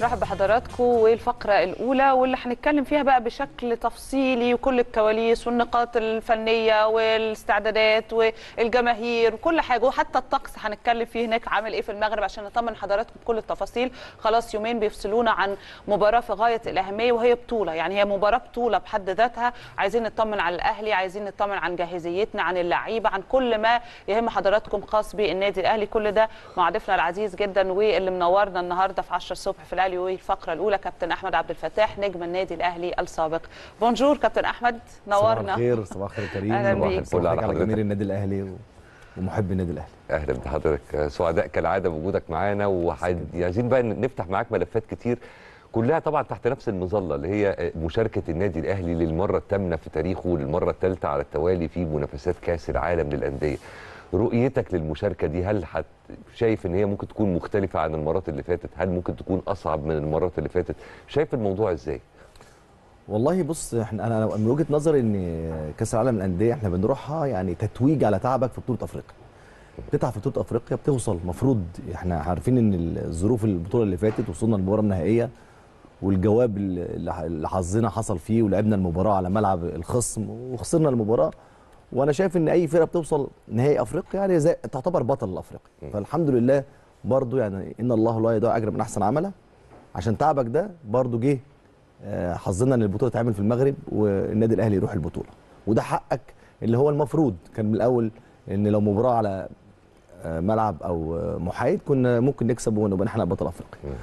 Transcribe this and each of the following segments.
برحب بحضراتكم والفقرة الأولى واللي هنتكلم فيها بقى بشكل تفصيلي وكل الكواليس والنقاط الفنية والاستعدادات والجماهير وكل حاجة وحتى الطقس هنتكلم فيه هناك عامل إيه في المغرب عشان نطمن حضراتكم بكل التفاصيل خلاص يومين بيفصلونا عن مباراة في غاية الأهمية وهي بطولة يعني هي مباراة بطولة بحد ذاتها عايزين نطمن على الأهلي عايزين نطمن عن جاهزيتنا عن اللعيبة عن كل ما يهم حضراتكم خاص بالنادي الأهلي كل ده مع ضيفنا العزيز جدا واللي منورنا النهارده في 10 الصبح في الاهلي والفقره الاولى كابتن احمد عبد الفتاح نجم النادي الاهلي السابق بونجور كابتن احمد صباح نورنا الخير صباح الخير كريم أهلا صباح بيك. الفل على على حضرتك. جماهير النادي الاهلي و- ومحبي النادي الاهلي اهلا بحضرتك سعداء كالعاده بوجودك معانا وعايزين بقى نفتح معاك ملفات كتير كلها طبعا تحت نفس المظله اللي هي مشاركه النادي الاهلي للمره الثامنه في تاريخه للمره الثالثه على التوالي في منافسات كاس العالم للانديه رؤيتك للمشاركه دي هل حت شايف ان هي ممكن تكون مختلفه عن المرات اللي فاتت هل ممكن تكون اصعب من المرات اللي فاتت شايف الموضوع ازاي والله بص احنا انا من وجهه نظري ان كاس العالم للانديه احنا بنروحها يعني تتويج على تعبك في بطوله افريقيا بتتعب في بطوله افريقيا بتوصل المفروض احنا عارفين ان الظروف البطوله اللي فاتت وصلنا للمباراه النهائيه والجواب اللي اللي حظنا حصل فيه ولعبنا المباراه على ملعب الخصم وخسرنا المباراه وانا شايف ان اي فرقه بتوصل نهائي افريقيا يعني زي تعتبر بطل الافريقي فالحمد لله برضو يعني ان الله لا يضيع اجر من احسن عمله عشان تعبك ده برضو جه آه، حظنا ان البطوله تتعمل في المغرب والنادي الاهلي يروح البطوله وده حقك اللي هو المفروض كان من الاول ان لو مباراه على آه، ملعب او آه، محايد كنا ممكن نكسب ونبقى احنا بطل افريقيا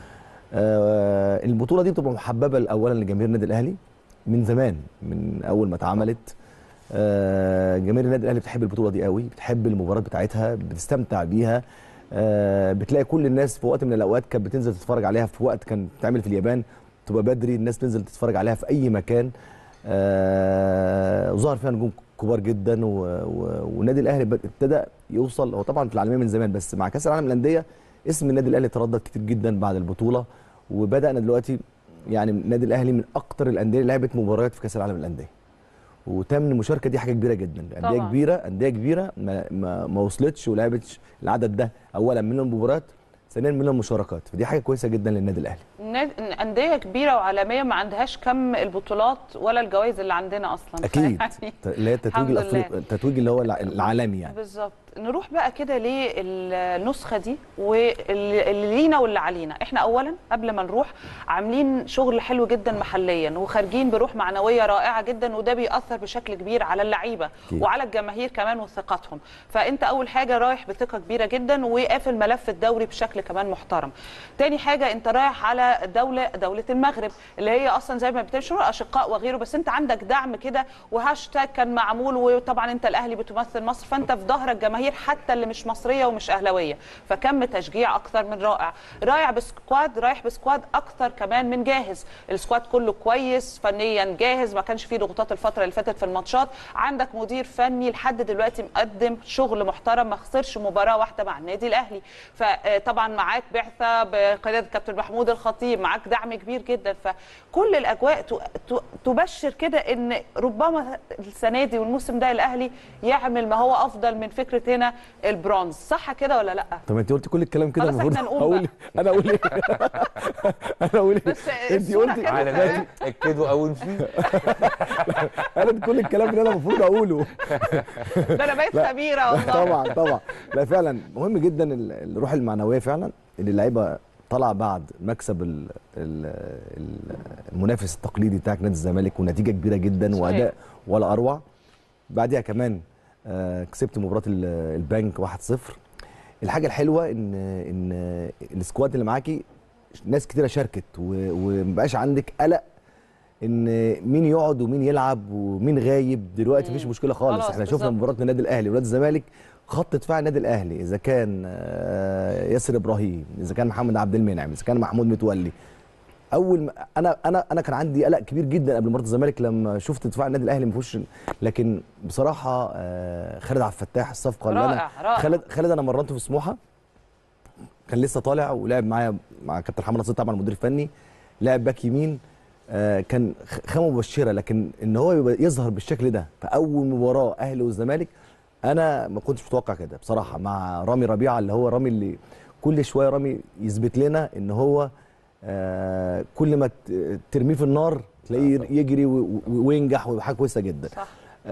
آه، البطوله دي بتبقى محببه اولا لجماهير النادي الاهلي من زمان من اول ما اتعملت آه، جماهير النادي الاهلي بتحب البطوله دي قوي بتحب المباريات بتاعتها بتستمتع بيها آه، بتلاقي كل الناس في وقت من الاوقات كانت بتنزل تتفرج عليها في وقت كان بتعمل في اليابان تبقى بدري الناس تنزل تتفرج عليها في اي مكان آه، وظهر فيها نجوم كبار جدا و- و- والنادي الاهلي بد- ابتدى يوصل هو طبعا في العالميه من زمان بس مع كاس العالم للانديه اسم النادي الاهلي تردد كتير جدا بعد البطوله وبدانا دلوقتي يعني النادي الاهلي من اكتر الانديه اللي لعبت مباريات في كاس العالم للانديه وتم المشاركه دي حاجه كبيره جدا انديه طبعاً. كبيره انديه كبيره ما, ما, ما وصلتش ولعبتش العدد ده اولا من المباريات ثانيا من المشاركات فدي حاجه كويسه جدا للنادي الاهلي ناد- أندية كبيرة وعالمية ما عندهاش كم البطولات ولا الجوائز اللي عندنا أصلا اكيد يعني اللي هي التتويج الحمد لله. الافريقي التتويج اللي هو الع- العالمي يعني بالظبط نروح بقى كده للنسخه دي واللي لينا واللي علينا احنا اولا قبل ما نروح عاملين شغل حلو جدا محليا وخارجين بروح معنويه رائعه جدا وده بيأثر بشكل كبير على اللعيبه أكيد. وعلى الجماهير كمان وثقتهم فانت اول حاجه رايح بثقه كبيره جدا وقافل ملف الدوري بشكل كمان محترم تاني حاجه انت رايح على دوله دوله المغرب اللي هي اصلا زي ما بتنشر اشقاء وغيره بس انت عندك دعم كده وهاشتاج كان معمول وطبعا انت الاهلي بتمثل مصر فانت في ظهر الجماهير حتى اللي مش مصريه ومش اهلاويه فكم تشجيع اكثر من رائع رايح بسكواد رايح بسكواد اكثر كمان من جاهز السكواد كله كويس فنيا جاهز ما كانش فيه ضغوطات الفتره اللي فاتت في الماتشات عندك مدير فني لحد دلوقتي مقدم شغل محترم ما خسرش مباراه واحده مع النادي الاهلي فطبعا معاك بعثه بقياده كابتن محمود الخطيب معاك دعم كبير جدا فكل الاجواء ت- ت- تبشر كده ان ربما السنه دي والموسم ده الاهلي يعمل ما هو افضل من فكره هنا البرونز صح كده ولا لا طب انت قلت كل الكلام كده خلاص المفروض احنا نقوم اقول انا اقول ايه انا اقول ايه بس انت الصورة قلتي كده على تمام. ده اكدوا او انفيه انا كل الكلام اللي انا المفروض اقوله ده انا بقيت لا. خبيره والله طبعا طبعا لا فعلا مهم جدا ال- الروح المعنويه فعلا اللي اللعيبه طلع بعد مكسب ال ال ال المنافس التقليدي بتاعك نادي الزمالك ونتيجه كبيره جدا صحيح. واداء ولا اروع بعديها كمان آه، كسبت مباراه ال- البنك 1-0 الحاجه الحلوه ان ان السكواد اللي معاكي ناس كتيره شاركت و- ومبقاش عندك قلق ان مين يقعد ومين يلعب ومين غايب دلوقتي مم. مفيش مشكله خالص خلاص احنا شفنا بالظبط. مباراه النادي الاهلي ونادي الزمالك خط دفاع النادي الاهلي اذا كان آه، ياسر ابراهيم اذا كان محمد عبد المنعم اذا كان محمود متولي اول ما انا انا انا كان عندي قلق كبير جدا قبل مباراه الزمالك لما شفت دفاع النادي الاهلي ما فيهوش لكن بصراحه آه، خالد عبد الفتاح الصفقه اللي انا رائع رائع خالد خالد انا مرنته في سموحه كان لسه طالع ولعب معايا مع كابتن محمد نصير طبعا المدير الفني لعب باك يمين آه، كان خ- خامه مبشره لكن ان هو يبقى يظهر بالشكل ده في اول مباراه اهلي والزمالك انا ما كنتش متوقع كده بصراحه مع رامي ربيعه اللي هو رامي اللي كل شويه رامي يثبت لنا ان هو آه كل ما ت- ترميه في النار تلاقيه يجري و- و- وينجح ويبقى حاجه كويسه جدا صح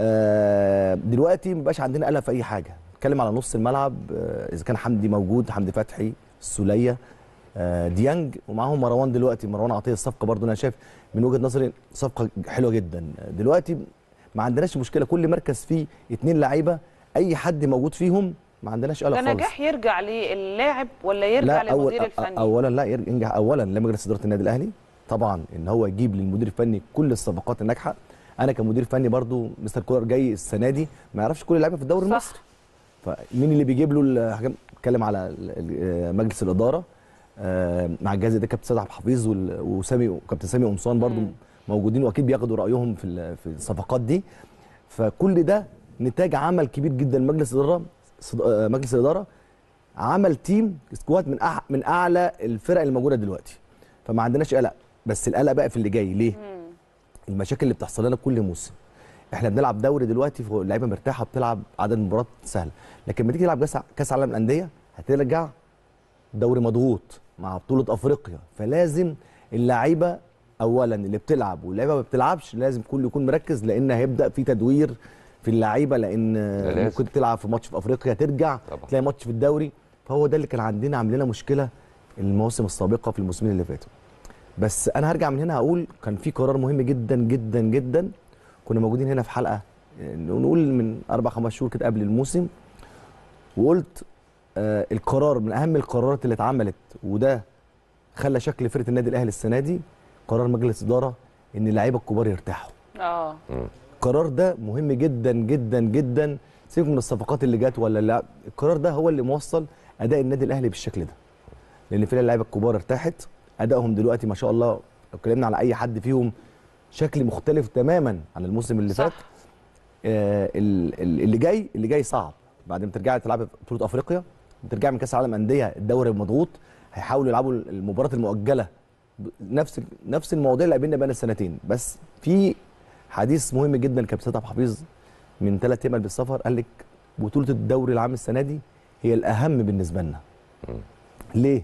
آه دلوقتي مبقاش عندنا قلق في اي حاجه نتكلم على نص الملعب آه اذا كان حمدي موجود حمدي فتحي السوليه آه ديانج ومعاهم مروان دلوقتي مروان عطيه الصفقه برضو انا شايف من وجهه نظري صفقه حلوه جدا دلوقتي ما عندناش مشكله كل مركز فيه اتنين لعيبه اي حد موجود فيهم ما عندناش قلق ده خالص نجاح يرجع للاعب ولا يرجع للمدير الفني اولا لا ير- ينجح اولا لمجلس اداره النادي الاهلي طبعا ان هو يجيب للمدير الفني كل الصفقات الناجحه انا كمدير فني برضو مستر كولر جاي السنه دي ما يعرفش كل اللعيبه في الدوري صح. المصري فمين اللي بيجيب له الحاجات اتكلم على ال- ال- مجلس الاداره آه، مع الجهاز ده كابتن سيد عبد الحفيظ وال- وسامي وكابتن سامي قمصان برضو مم. موجودين واكيد بياخدوا رايهم في ال- في الصفقات دي فكل ده نتاج عمل كبير جدا مجلس الاداره صد- آه، مجلس الاداره عمل تيم سكواد من أح من اعلى الفرق اللي موجوده دلوقتي فما عندناش قلق بس القلق بقى في اللي جاي ليه مم. المشاكل اللي بتحصل لنا كل موسم احنا بنلعب دوري دلوقتي اللعيبه مرتاحه بتلعب عدد مباريات سهله لكن لما تيجي تلعب كاس كاس عالم الانديه هترجع دوري مضغوط مع بطوله افريقيا فلازم اللعيبه اولا اللي بتلعب واللعيبه ما بتلعبش لازم كل يكون مركز لان هيبدا في تدوير في اللعيبه لان لازم. ممكن تلعب في ماتش في افريقيا ترجع طبعا. تلاقي ماتش في الدوري فهو ده اللي كان عندنا عامل لنا مشكله المواسم السابقه في الموسمين اللي فاتوا بس انا هرجع من هنا هقول كان في قرار مهم جدا جدا جدا كنا موجودين هنا في حلقه آه، نقول من اربع خمس شهور كده قبل الموسم وقلت آه القرار من اهم القرارات اللي اتعملت وده خلى شكل فرقه النادي الاهلي السنه دي قرار مجلس اداره ان اللعيبه الكبار يرتاحوا اه القرار ده مهم جدا جدا جدا سيبك من الصفقات اللي جت ولا لا القرار ده هو اللي موصل اداء النادي الاهلي بالشكل ده لان في اللعيبه الكبار ارتاحت ادائهم دلوقتي ما شاء الله لو اتكلمنا على اي حد فيهم شكل مختلف تماما عن الموسم اللي صح. فات آه ال- ال- اللي جاي اللي جاي صعب بعد ما ترجعي تلعبي في بطوله افريقيا ترجعي من كاس العالم انديه الدوري مضغوط هيحاولوا يلعبوا المباراه المؤجله ب- نفس نفس المواضيع اللي قابلنا بقى سنتين بس في حديث مهم جدا كابتن سيد عبد الحفيظ من ثلاث ايام بالسفر قال لك بطوله الدوري العام السنه دي هي الاهم بالنسبه لنا ليه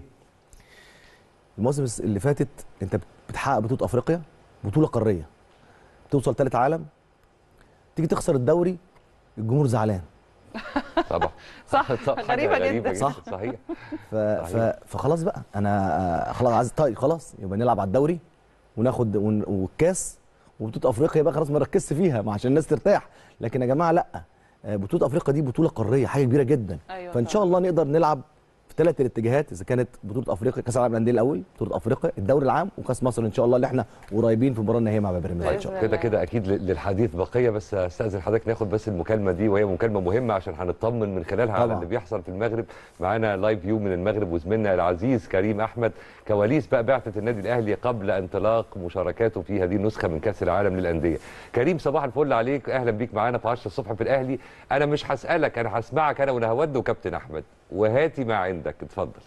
الموسم اللي فاتت انت بتحقق بطوله افريقيا بطوله قاريه توصل ثالث عالم تيجي تخسر الدوري الجمهور زعلان طبعا صح طب حاجة غريبه غريبة جدا جدا صح. صحيح ف... ف... فخلاص بقى انا آه، خلاص عايز طيب خلاص يبقى نلعب على الدوري وناخد ون... والكاس وبطوله افريقيا بقى خلاص ما نركزش فيها ما عشان الناس ترتاح لكن يا جماعه لا آه، بطوله افريقيا دي بطوله قاريه حاجه كبيره جدا أيوة فان شاء طبعاً. الله نقدر نلعب في ثلاث الاتجاهات اذا كانت بطوله افريقيا كاس العالم للانديه الاول بطوله افريقيا الدوري العام وكاس مصر ان شاء الله اللي احنا قريبين في المباراه النهائيه مع بيراميدز ان شاء الله بإذن كده كده اكيد ل- للحديث بقيه بس استاذن حضرتك ناخد بس المكالمه دي وهي مكالمه مهمه عشان هنطمن من خلالها على طبعاً. اللي بيحصل في المغرب معانا لايف فيو من المغرب وزميلنا العزيز كريم احمد كواليس بقى بعثه النادي الاهلي قبل انطلاق مشاركاته في هذه النسخه من كاس العالم للانديه كريم صباح الفل عليك اهلا بيك معانا في 10 الصبح في الاهلي انا مش هسالك انا هسمعك انا ونهود وكابتن احمد وهاتي ما عندك اتفضل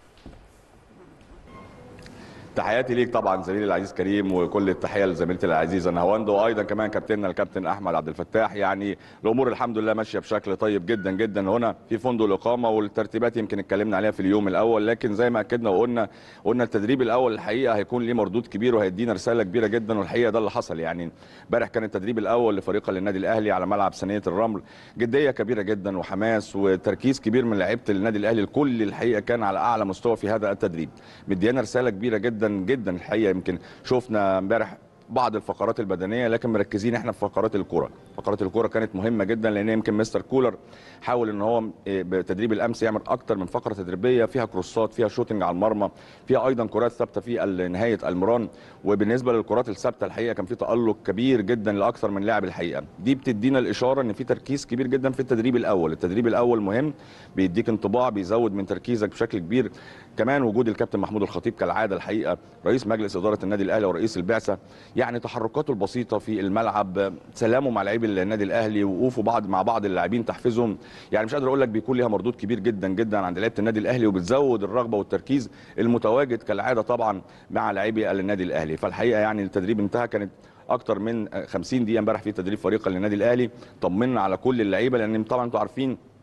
تحياتي ليك طبعا زميلي العزيز كريم وكل التحيه لزميلتي العزيزه نهاوند وايضا كمان كابتننا الكابتن احمد عبد الفتاح يعني الامور الحمد لله ماشيه بشكل طيب جدا جدا هنا في فندق الاقامه والترتيبات يمكن اتكلمنا عليها في اليوم الاول لكن زي ما اكدنا وقلنا قلنا التدريب الاول الحقيقه هيكون ليه مردود كبير وهيدينا رساله كبيره جدا والحقيقه ده اللي حصل يعني امبارح كان التدريب الاول لفريق النادي الاهلي على ملعب ثانيه الرمل جديه كبيره جدا وحماس وتركيز كبير من لعيبه النادي الاهلي الكل الحقيقه كان على اعلى مستوى في هذا التدريب مديانا رساله كبيره جدا جدا الحقيقه يمكن شفنا امبارح بعض الفقرات البدنيه لكن مركزين احنا في فقرات الكره فقرات الكره كانت مهمه جدا لان يمكن مستر كولر حاول ان هو إيه، بتدريب الامس يعمل اكتر من فقره تدريبيه فيها كروسات فيها شوتنج على المرمى فيها ايضا كرات ثابته في ال- نهايه المران وبالنسبه للكرات الثابته الحقيقه كان في تالق كبير جدا لاكثر من لاعب الحقيقه دي بتدينا الاشاره ان في تركيز كبير جدا في التدريب الاول التدريب الاول مهم بيديك انطباع بيزود من تركيزك بشكل كبير كمان وجود الكابتن محمود الخطيب كالعاده الحقيقه رئيس مجلس اداره النادي الاهلي ورئيس البعثه يعني تحركاته البسيطه في الملعب سلامه مع لاعبي النادي الاهلي وقوفه بعض مع بعض اللاعبين تحفيزهم يعني مش قادر اقول لك بيكون ليها مردود كبير جدا جدا عند لعيبه النادي الاهلي وبتزود الرغبه والتركيز المتواجد كالعاده طبعا مع لاعبي النادي الاهلي فالحقيقه يعني التدريب انتهى كانت اكتر من 50 دقيقه امبارح في تدريب فريق النادي الاهلي طمنا على كل اللعيبه لان طبعا انتوا عارفين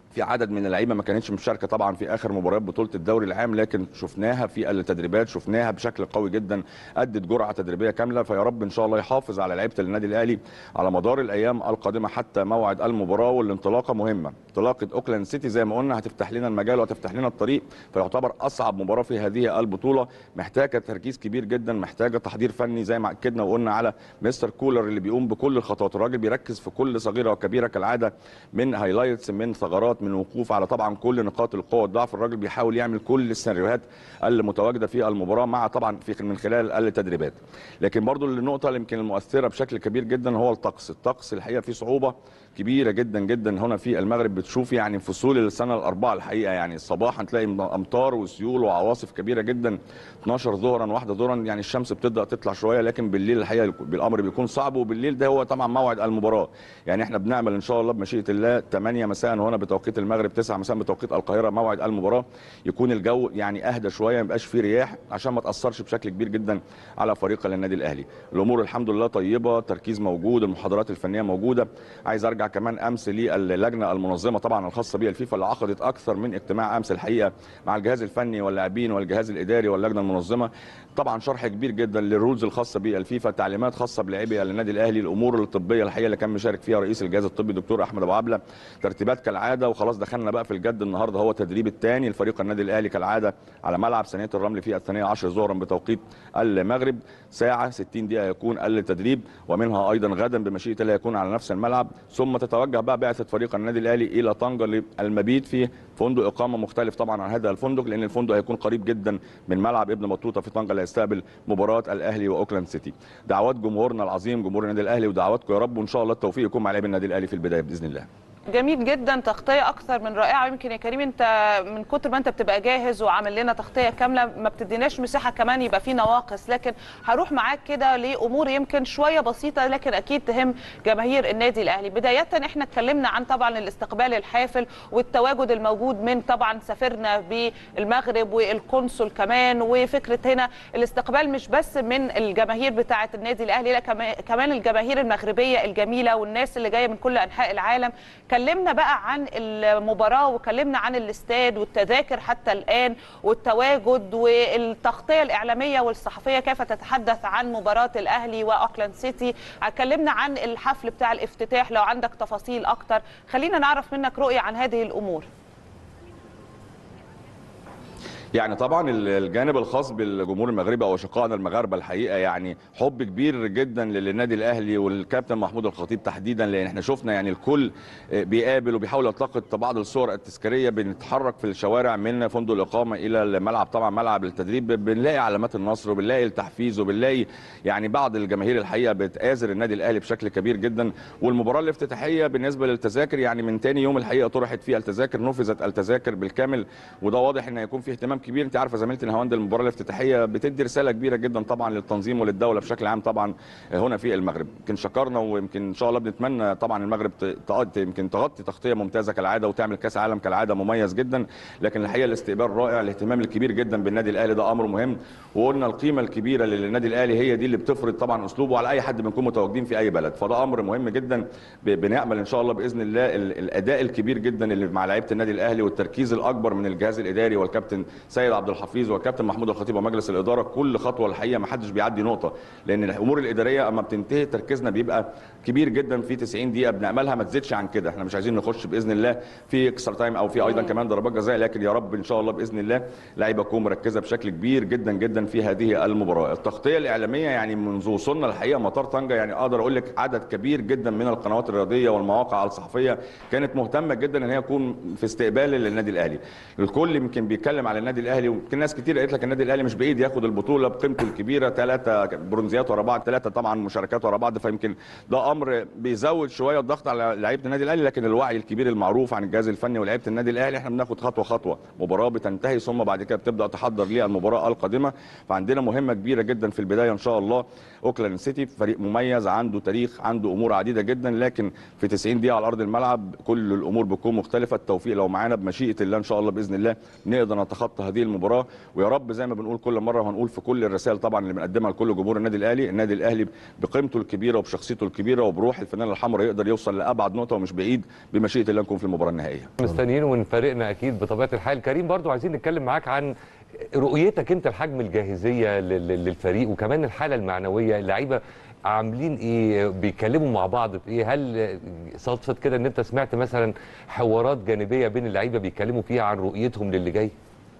في عدد من اللعيبه ما كانتش مشاركه طبعا في اخر مباريات بطوله الدوري العام لكن شفناها في التدريبات شفناها بشكل قوي جدا ادت جرعه تدريبيه كامله فيا رب ان شاء الله يحافظ على لعيبه النادي الاهلي على مدار الايام القادمه حتى موعد المباراه والانطلاقه مهمه انطلاقه اوكلاند سيتي زي ما قلنا هتفتح لنا المجال وهتفتح لنا الطريق فيعتبر اصعب مباراه في هذه البطوله محتاجه تركيز كبير جدا محتاجه تحضير فني زي ما اكدنا وقلنا على مستر كولر اللي بيقوم بكل الخطوات الراجل بيركز في كل صغيره وكبيره كالعاده من هايلايتس من ثغرات من وقوف على طبعا كل نقاط القوه والضعف الراجل بيحاول يعمل كل السيناريوهات المتواجده في المباراه مع طبعا في من خلال التدريبات لكن برضو النقطه اللي يمكن المؤثره بشكل كبير جدا هو الطقس الطقس الحقيقه فيه صعوبه كبيره جدا جدا هنا في المغرب بتشوف يعني فصول السنه الاربعه الحقيقه يعني الصباح هتلاقي امطار وسيول وعواصف كبيره جدا 12 ظهرا واحده ظهرا يعني الشمس بتبدا تطلع شويه لكن بالليل الحقيقه بالامر بيكون صعب وبالليل ده هو طبعا موعد المباراه يعني احنا بنعمل ان شاء الله بمشيئه الله 8 مساء هنا بتوقيت المغرب 9 مساء بتوقيت القاهره موعد المباراه يكون الجو يعني اهدى شويه ما يبقاش فيه رياح عشان ما تاثرش بشكل كبير جدا على فريق النادي الاهلي الامور الحمد لله طيبه تركيز موجود المحاضرات الفنيه موجوده عايز ارجع كمان امس للجنه المنظمه طبعا الخاصه بيها الفيفا اللي عقدت اكثر من اجتماع امس الحقيقه مع الجهاز الفني واللاعبين والجهاز الاداري واللجنه المنظمه طبعا شرح كبير جدا للرولز الخاصه بالفيفا تعليمات خاصه بلاعبي النادي الاهلي الامور الطبيه الحقيقه اللي كان مشارك فيها رئيس الجهاز الطبي دكتور احمد ابو عبله ترتيبات كالعاده وخلاص دخلنا بقى في الجد النهارده هو التدريب الثاني لفريق النادي الاهلي كالعاده على ملعب ثانيه الرمل في الثانيه عشر ظهرا بتوقيت المغرب ساعه 60 دقيقه يكون التدريب ومنها ايضا غدا بمشيئه الله يكون على نفس الملعب ثم تتوجه بقى بعثه فريق النادي الاهلي الى طنجه للمبيت في فندق اقامه مختلف طبعا عن هذا الفندق لان الفندق هيكون قريب جدا من ملعب ابن بطوطه في طنجه اللي هيستقبل مباراه الاهلي واوكلاند سيتي دعوات جمهورنا العظيم جمهور النادي الاهلي ودعواتكم يا رب وان شاء الله التوفيق يكون مع لاعبي النادي الاهلي في البدايه باذن الله جميل جدا تغطيه اكثر من رائعه يمكن يا كريم انت من كتر ما انت بتبقى جاهز وعامل لنا تغطيه كامله ما بتديناش مساحه كمان يبقى في نواقص لكن هروح معاك كده لامور يمكن شويه بسيطه لكن اكيد تهم جماهير النادي الاهلي بدايه احنا اتكلمنا عن طبعا الاستقبال الحافل والتواجد الموجود من طبعا سفيرنا بالمغرب والقنصل كمان وفكره هنا الاستقبال مش بس من الجماهير بتاعه النادي الاهلي لا كمان الجماهير المغربيه الجميله والناس اللي جايه من كل انحاء العالم كلمنا بقى عن المباراه وكلمنا عن الاستاد والتذاكر حتى الان والتواجد والتغطيه الاعلاميه والصحفيه كيف تتحدث عن مباراه الاهلي واوكلاند سيتي اتكلمنا عن الحفل بتاع الافتتاح لو عندك تفاصيل اكتر خلينا نعرف منك رؤيه عن هذه الامور يعني طبعا الجانب الخاص بالجمهور المغربي او اشقائنا المغاربه الحقيقه يعني حب كبير جدا للنادي الاهلي والكابتن محمود الخطيب تحديدا لان احنا شفنا يعني الكل بيقابل وبيحاول يلتقط بعض الصور التذكاريه بنتحرك في الشوارع من فندق الاقامه الى الملعب طبعا ملعب التدريب بنلاقي علامات النصر وبنلاقي التحفيز وبنلاقي يعني بعض الجماهير الحقيقه بتآزر النادي الاهلي بشكل كبير جدا والمباراه الافتتاحيه بالنسبه للتذاكر يعني من تاني يوم الحقيقه طرحت فيها التذاكر نفذت التذاكر بالكامل وده واضح ان هيكون في اهتمام كبير انت عارفه زميلتي نهاوند المباراه الافتتاحيه بتدي رساله كبيره جدا طبعا للتنظيم وللدوله بشكل عام طبعا هنا في المغرب يمكن شكرنا ويمكن ان شاء الله بنتمنى طبعا المغرب تغطي يمكن تغطي تغطيه ممتازه كالعاده وتعمل كاس عالم كالعاده مميز جدا لكن الحقيقه الاستقبال رائع الاهتمام الكبير جدا بالنادي الاهلي ده امر مهم وقلنا القيمه الكبيره للنادي الاهلي هي دي اللي بتفرض طبعا اسلوبه على اي حد بنكون متواجدين في اي بلد فده امر مهم جدا بنامل ان شاء الله باذن الله الاداء الكبير جدا اللي مع لعيبه النادي الاهلي والتركيز الاكبر من الجهاز الاداري والكابتن سيد عبد الحفيظ والكابتن محمود الخطيب ومجلس الاداره كل خطوه الحقيقه ما حدش بيعدي نقطه لان الامور الاداريه اما بتنتهي تركيزنا بيبقى كبير جدا في 90 دقيقه بنعملها ما تزيدش عن كده احنا مش عايزين نخش باذن الله في اكسترا تايم او في ايضا كمان ضربات جزاء لكن يا رب ان شاء الله باذن الله لعيبه تكون مركزه بشكل كبير جدا جدا في هذه المباراه التغطيه الاعلاميه يعني منذ وصولنا الحقيقه مطار طنجه يعني اقدر اقول لك عدد كبير جدا من القنوات الرياضيه والمواقع الصحفيه كانت مهتمه جدا ان هي تكون في استقبال للنادي الاهلي الكل يمكن بيتكلم على النادي الاهلي ويمكن ناس كتير قالت لك النادي الاهلي مش بايد ياخد البطوله بقيمته الكبيره ثلاثه برونزيات ورا بعض ثلاثه طبعا مشاركات ورا بعض فيمكن ده امر بيزود شويه الضغط على لعيبه النادي الاهلي لكن الوعي الكبير المعروف عن الجهاز الفني ولاعيبه النادي الاهلي احنا بناخد خطوه خطوه مباراه بتنتهي ثم بعد كده بتبدا تحضر للمباراه القادمه فعندنا مهمه كبيره جدا في البدايه ان شاء الله اوكلاند سيتي فريق مميز عنده تاريخ عنده امور عديده جدا لكن في 90 دقيقه على ارض الملعب كل الامور بتكون مختلفه التوفيق لو معانا بمشيئه الله ان شاء الله باذن الله نقدر نتخطى هذه المباراه ويا رب زي ما بنقول كل مره وهنقول في كل الرسائل طبعا اللي بنقدمها لكل جمهور النادي الاهلي النادي الاهلي بقيمته الكبيره وبشخصيته الكبيره وبروح الفانيلا الحمراء يقدر يوصل لابعد نقطه ومش بعيد بمشيئه الله نكون في المباراه النهائيه مستنيين ومن فريقنا اكيد بطبيعه الحال كريم برضو عايزين نتكلم معاك عن رؤيتك انت لحجم الجاهزيه لل- لل- للفريق وكمان الحاله المعنويه اللعيبه عاملين ايه بيتكلموا مع بعض في ايه هل صدفت كده ان انت سمعت مثلا حوارات جانبيه بين اللعيبه بيتكلموا فيها عن رؤيتهم للي جاي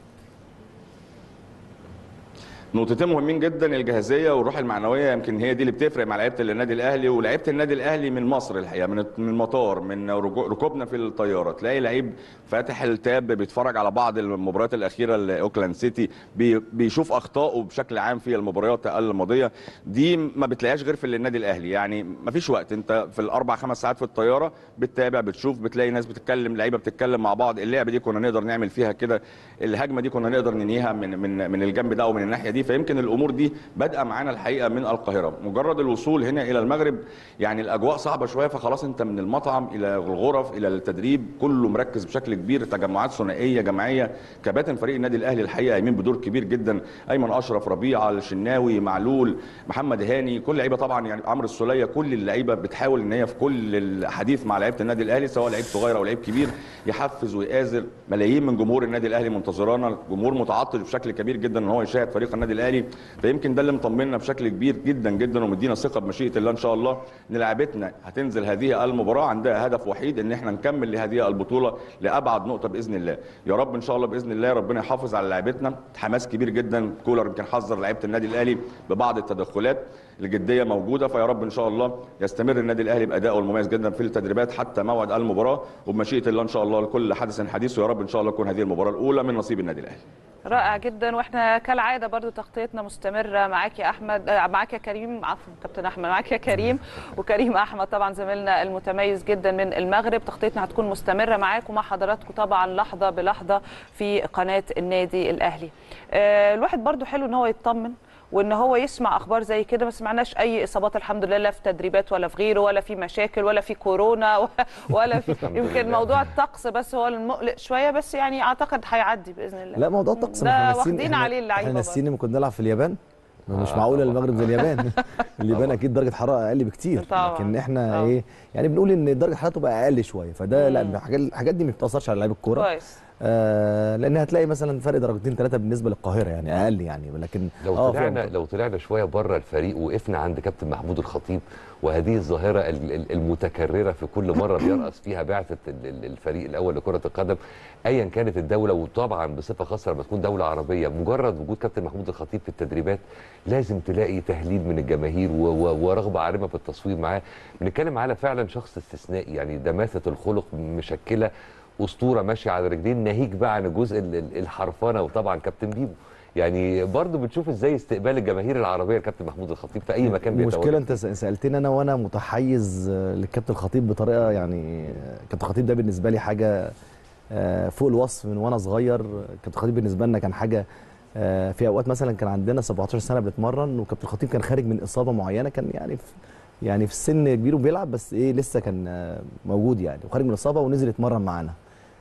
نقطتين مهمين جدا الجاهزيه والروح المعنويه يمكن هي دي اللي بتفرق مع لعيبه النادي الاهلي ولعيبه النادي الاهلي من مصر الحقيقه من من المطار من رجو- ركوبنا في الطياره تلاقي لعيب فاتح التاب بيتفرج على بعض المباريات الاخيره لاوكلاند سيتي بي- بيشوف اخطائه بشكل عام في المباريات الماضيه دي ما بتلاقيهاش غير في النادي الاهلي يعني ما فيش وقت انت في الاربع خمس ساعات في الطياره بتتابع بتشوف بتلاقي ناس بتتكلم لعيبه بتتكلم مع بعض اللعبه دي كنا نقدر نعمل فيها كده الهجمه دي كنا نقدر ننهيها من من من الجنب ده او من الناحيه دي فيمكن الامور دي بادئه معانا الحقيقه من القاهره مجرد الوصول هنا الى المغرب يعني الاجواء صعبه شويه فخلاص انت من المطعم الى الغرف الى التدريب كله مركز بشكل كبير تجمعات ثنائيه جماعيه كباتن فريق النادي الاهلي الحقيقه قايمين بدور كبير جدا ايمن اشرف ربيعه الشناوي معلول محمد هاني كل لعيبه طبعا يعني عمرو السوليه كل اللعيبه بتحاول ان هي في كل الحديث مع لعيبه النادي الاهلي سواء لعيب صغير او لعيب كبير يحفز ويآزر ملايين من جمهور النادي الاهلي منتظرانا جمهور متعطش بشكل كبير جدا ان هو يشاهد فريق النادي الاهلي فيمكن ده اللي مطمنا بشكل كبير جدا جدا ومدينا ثقه بمشيئه الله ان شاء الله ان لعيبتنا هتنزل هذه المباراه عندها هدف وحيد ان احنا نكمل لهذه البطوله لابعد نقطه باذن الله يا رب ان شاء الله باذن الله ربنا يحافظ على لعيبتنا حماس كبير جدا كولر يمكن حذر لعيبه النادي الاهلي ببعض التدخلات الجديه موجوده فيا رب ان شاء الله يستمر النادي الاهلي بادائه المميز جدا في التدريبات حتى موعد المباراه وبمشيئه الله ان شاء الله لكل حدث حديث ويا رب ان شاء الله تكون هذه المباراه الاولى من نصيب النادي الاهلي رائع جدا واحنا كالعاده برضو تغطيتنا مستمره معاك يا احمد آه، معاك يا كريم عفوا كابتن احمد معاك يا كريم وكريم احمد طبعا زميلنا المتميز جدا من المغرب تغطيتنا هتكون مستمره معاك ومع حضراتكم طبعا لحظه بلحظه في قناه النادي الاهلي آه، الواحد برضو حلو ان هو يطمن وان هو يسمع اخبار زي كده ما سمعناش اي اصابات الحمد لله لا في تدريبات ولا في غيره ولا في مشاكل ولا في كورونا ولا في الحمد يمكن لله. موضوع الطقس بس هو المقلق شويه بس يعني اعتقد هيعدي باذن الله لا موضوع الطقس ده ما احنا ناسيين- واخدين احنا- عليه اللعيبة احنا برضه. ناسيين لما كنا بنلعب في اليابان مش آه، معقوله طبعاً. المغرب زي اليابان اليابان اكيد درجه حراره اقل بكتير طبعاً. لكن احنا آه. ايه يعني بنقول ان درجه حرارته بقى اقل شويه فده لا مم. الحاجات الحاجات دي ما بتاثرش على لعيب الكوره كويس آه لان هتلاقي مثلا فرق درجتين ثلاثه بالنسبه للقاهره يعني اقل يعني لكن لو آه، طلعنا فيها- لو طلعنا شويه بره الفريق وقفنا عند كابتن محمود الخطيب وهذه الظاهره ال- ال- المتكرره في كل مره بيرأس فيها بعثه ال- ال- الفريق الاول لكره القدم ايا كانت الدوله وطبعا بصفه خاصه لما تكون دوله عربيه مجرد وجود كابتن محمود الخطيب في التدريبات لازم تلاقي تهليل من الجماهير و- و- ورغبه عارمه في التصوير معاه بنتكلم على فعلا شخص استثنائي يعني دماثه الخلق مشكله اسطوره ماشيه على رجلين ناهيك بقى عن الجزء ال- ال- الحرفنه وطبعا كابتن بيبو يعني برضه بتشوف ازاي استقبال الجماهير العربيه لكابتن محمود الخطيب في اي مكان بيتواجد المشكله انت س- سالتني انا وانا متحيز آه، للكابتن الخطيب بطريقه يعني آه، كابتن الخطيب ده بالنسبه لي حاجه آه، فوق الوصف من وانا صغير كابتن الخطيب بالنسبه لنا كان حاجه آه، في اوقات مثلا كان عندنا 17 سنه بنتمرن وكابتن الخطيب كان خارج من اصابه معينه كان يعني في يعني في السن كبير وبيلعب بس ايه لسه كان آه، موجود يعني وخارج من اصابه ونزل يتمرن معانا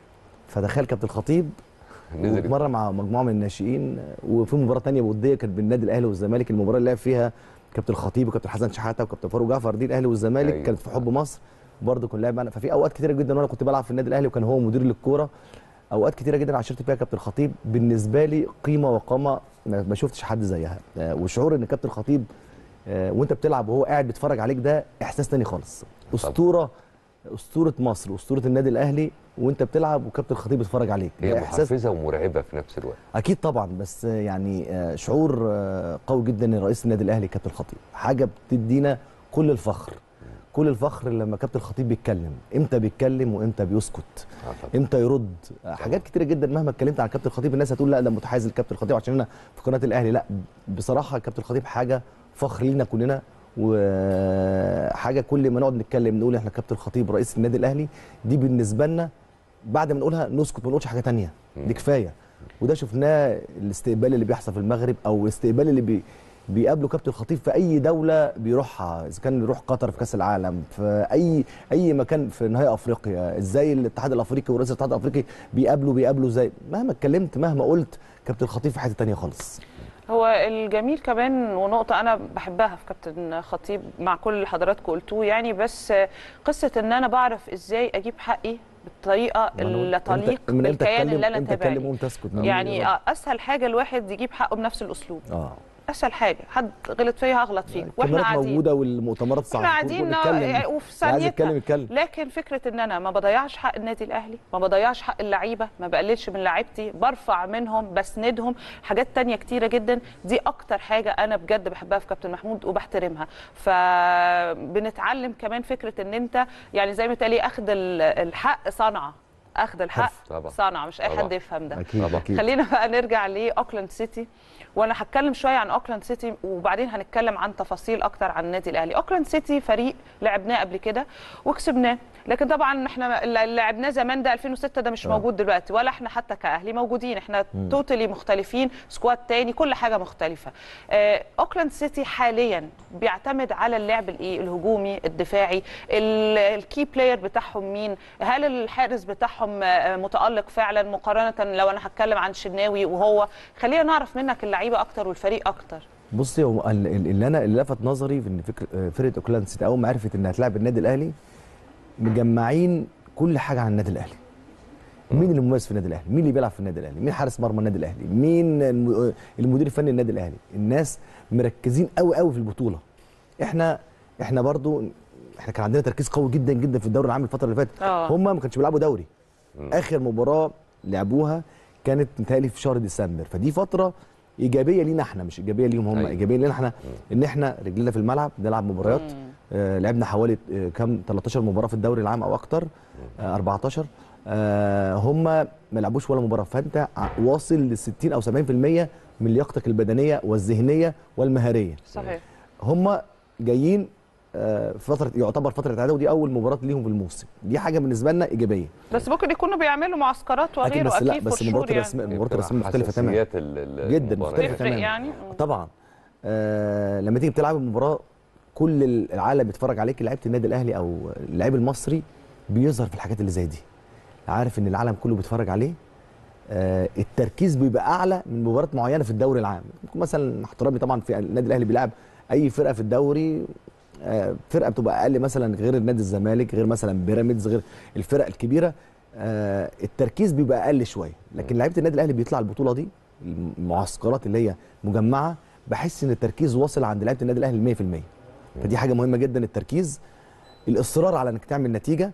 فتخيل كابتن الخطيب نزل واتمرن مع مجموعه من الناشئين وفي مباراه تانية وديه كانت بين النادي الاهلي والزمالك المباراه اللي لعب فيها كابتن الخطيب وكابتن حسن شحاته وكابتن فاروق جعفر دي الاهلي والزمالك أيوة. كانت في حب مصر برضه كنا لعب معانا ففي اوقات كتيره جدا وانا كنت بلعب في النادي الاهلي وكان هو مدير للكوره اوقات كتيره جدا عشرت فيها كابتن الخطيب بالنسبه لي قيمه وقامه ما ما شفتش حد زيها آه، وشعور ان كابتن الخطيب آه، وانت بتلعب وهو قاعد بيتفرج عليك ده احساس تاني خالص اسطوره اسطوره مصر اسطوره النادي الاهلي وانت بتلعب وكابتن الخطيب بيتفرج عليك هي ده احساس محفزه ومرعبه في نفس الوقت اكيد طبعا بس يعني آه، شعور آه، قوي جدا لرئيس النادي الاهلي كابتن الخطيب حاجه بتدينا كل الفخر كل الفخر لما كابتن الخطيب بيتكلم امتى بيتكلم وامتى بيسكت آه طبعاً. امتى يرد آه، حاجات كتيره جدا مهما اتكلمت عن كابتن الخطيب الناس هتقول لا ده متحيز للكابتن الخطيب عشان انا في قناه الاهلي لا بصراحه كابتن الخطيب حاجه فخر لينا كلنا وحاجه كل ما نقعد نتكلم نقول احنا كابتن الخطيب رئيس النادي الاهلي دي بالنسبه لنا بعد ما نقولها نسكت ما نقولش حاجه تانية دي كفايه وده شفناه الاستقبال اللي بيحصل في المغرب او الاستقبال اللي بي بيقابله كابتن الخطيب في اي دوله بيروحها اذا كان يروح قطر في كاس العالم في اي اي مكان في نهائي افريقيا ازاي الاتحاد الافريقي ورئيس الاتحاد الافريقي بيقابله بيقابله ازاي مهما اتكلمت مهما قلت كابتن الخطيب في حته تانية خالص هو الجميل كمان ونقطة أنا بحبها في كابتن خطيب مع كل اللي حضراتكم قلتوه يعني بس قصة إن أنا بعرف إزاي أجيب حقي بالطريقة اللي تليق من امتى بالكيان اتكلم اللي أنا امتى اتكلم تابعني وامتى اسكت من يعني مين؟ أسهل حاجة الواحد يجيب حقه بنفس الأسلوب اه أسهل حاجة حد غلط فيا هغلط فيك وإحنا الكاميرات قاعدين موجوده والمؤتمرات احنا الصحفيه قاعدين نتكلم. وفي عايز يتكلم ثانيتها يتكلم لكن فكره ان انا ما بضيعش حق النادي الاهلي ما بضيعش حق اللعيبه ما بقللش من لعيبتي برفع منهم بسندهم حاجات تانية كتيره جدا دي اكتر حاجه انا بجد بحبها في كابتن محمود وبحترمها فبنتعلم كمان فكره ان انت يعني زي ما تقالي اخذ ال- الحق صنعه اخذ الحق حرف، طبعا. صنعه مش اي طبعا. حد يفهم ده اكيد طبعا. اكيد خلينا بقى نرجع لاوكلاند سيتي وانا هتكلم شويه عن اوكلاند سيتي وبعدين هنتكلم عن تفاصيل اكتر عن النادي الاهلي اوكلاند سيتي فريق لعبناه قبل كده وكسبناه لكن طبعا احنا اللي لعبناه زمان ده 2006 ده مش آه. موجود دلوقتي ولا احنا حتى كاهلي موجودين احنا توتالي مختلفين سكواد تاني كل حاجه مختلفه آه، اوكلاند سيتي حاليا بيعتمد على اللعب الايه الهجومي الدفاعي ال- الكي بلاير بتاعهم مين هل الحارس بتاعهم آه، متالق فعلا مقارنه لو انا هتكلم عن شناوي وهو خلينا نعرف منك اللعيبه اكتر والفريق اكتر بصي هو ال- ال- اللي انا اللي لفت نظري في ان فكر آه، فرقه اوكلاند سيتي اول ما عرفت انها هتلاعب النادي الاهلي مجمعين كل حاجه عن النادي الاهلي مين اللي مميز في النادي الاهلي مين اللي بيلعب في النادي الاهلي مين حارس مرمى النادي الاهلي مين الم- آه، المدير الفني النادي الاهلي الناس مركزين قوي قوي في البطوله احنا احنا برضو احنا كان عندنا تركيز قوي جدا جدا في الدوري العام الفتره اللي فاتت آه. هم ما كانش بيلعبوا دوري اخر مباراه لعبوها كانت متهيألي في شهر ديسمبر فدي فتره ايجابيه لينا احنا مش ايجابيه ليهم هم أيوة. ايجابيه لينا احنا ان احنا رجلنا في الملعب نلعب مباريات آه لعبنا حوالي آه كام 13 مباراه في الدوري العام او اكتر آه 14 آه هم ما لعبوش ولا مباراه فانت ع- واصل ل 60 او 70% من لياقتك البدنيه والذهنيه والمهاريه صحيح هم جايين آه، في فتره يعتبر فتره اعداد ودي اول مباراه ليهم في الموسم دي حاجه بالنسبه لنا ايجابيه بس ممكن يكونوا بيعملوا معسكرات اكيد وغيره بس لا اكيد بس for المباراه sure الرسميه يعني. المباراه الرسميه مختلفه تماما حساسيات ال- ال- جدا المباراة. مختلفة تفرق تماماً. يعني طبعا آه لما تيجي بتلعب المباراه كل العالم بيتفرج عليك لعيبه النادي الاهلي او اللاعب المصري بيظهر في الحاجات اللي زي دي عارف ان العالم كله بيتفرج عليه آه التركيز بيبقى اعلى من مباريات معينه في الدوري العام ممكن مثلا احترامي طبعا في النادي الاهلي بيلعب اي فرقه في الدوري آه فرقه بتبقى اقل مثلا غير النادي الزمالك غير مثلا بيراميدز غير الفرق الكبيره آه التركيز بيبقى اقل شويه لكن لعيبه النادي الاهلي بيطلع البطوله دي المعسكرات اللي هي مجمعه بحس ان التركيز واصل عند لعيبه النادي الاهلي 100% فدي حاجه مهمه جدا التركيز الاصرار على انك تعمل نتيجه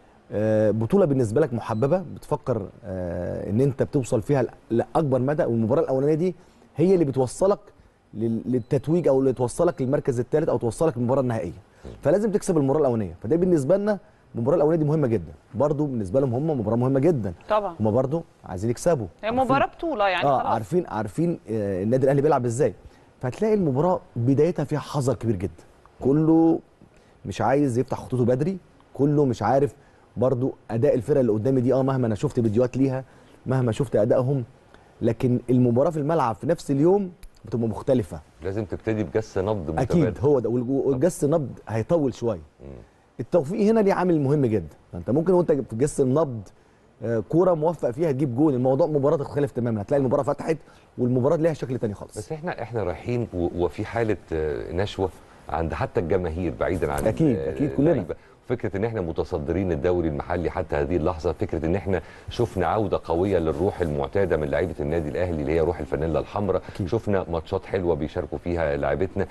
آه، بطوله بالنسبه لك محببه بتفكر آه، ان انت بتوصل فيها ل- لاكبر مدى والمباراه الاولانيه دي هي اللي بتوصلك لل- للتتويج او اللي توصلك للمركز الثالث او توصلك للمباراه النهائيه فلازم تكسب المباراه الاولانيه فده بالنسبه لنا المباراه الاولانيه دي مهمه جدا برضو بالنسبه لهم هم مباراه مهمه جدا طبعا هم برضو عايزين يكسبوا هي عارفين- مباراه بطوله يعني اه خلاص عارفين عارفين آه، النادي الاهلي بيلعب ازاي فهتلاقي المباراه بدايتها فيها حذر كبير جدا كله مش عايز يفتح خطوطه بدري كله مش عارف برضو اداء الفرقه اللي قدامي دي اه مهما انا شفت فيديوهات ليها مهما شفت ادائهم لكن المباراه في الملعب في نفس اليوم بتبقى مختلفه لازم تبتدي بجس نبض متبادل اكيد هو ده والج- والجس النبض هيطول شويه التوفيق هنا ليه عامل مهم جدا فانت ممكن وانت في جس النبض آه، كوره موفق فيها تجيب جول الموضوع مباراه تختلف تماما هتلاقي المباراه فتحت والمباراه ليها شكل تاني خالص بس احنا احنا رايحين و- وفي حاله آه، نشوه عند حتى الجماهير بعيدا عن أكيد، ال- أكيد كلنا. اللعيبة. فكره ان احنا متصدرين الدوري المحلي حتى هذه اللحظه فكره ان احنا شفنا عوده قويه للروح المعتاده من لعيبه النادي الاهلي اللي هي روح الفانيلا الحمراء أكيد. شفنا ماتشات حلوه بيشاركوا فيها لاعيبتنا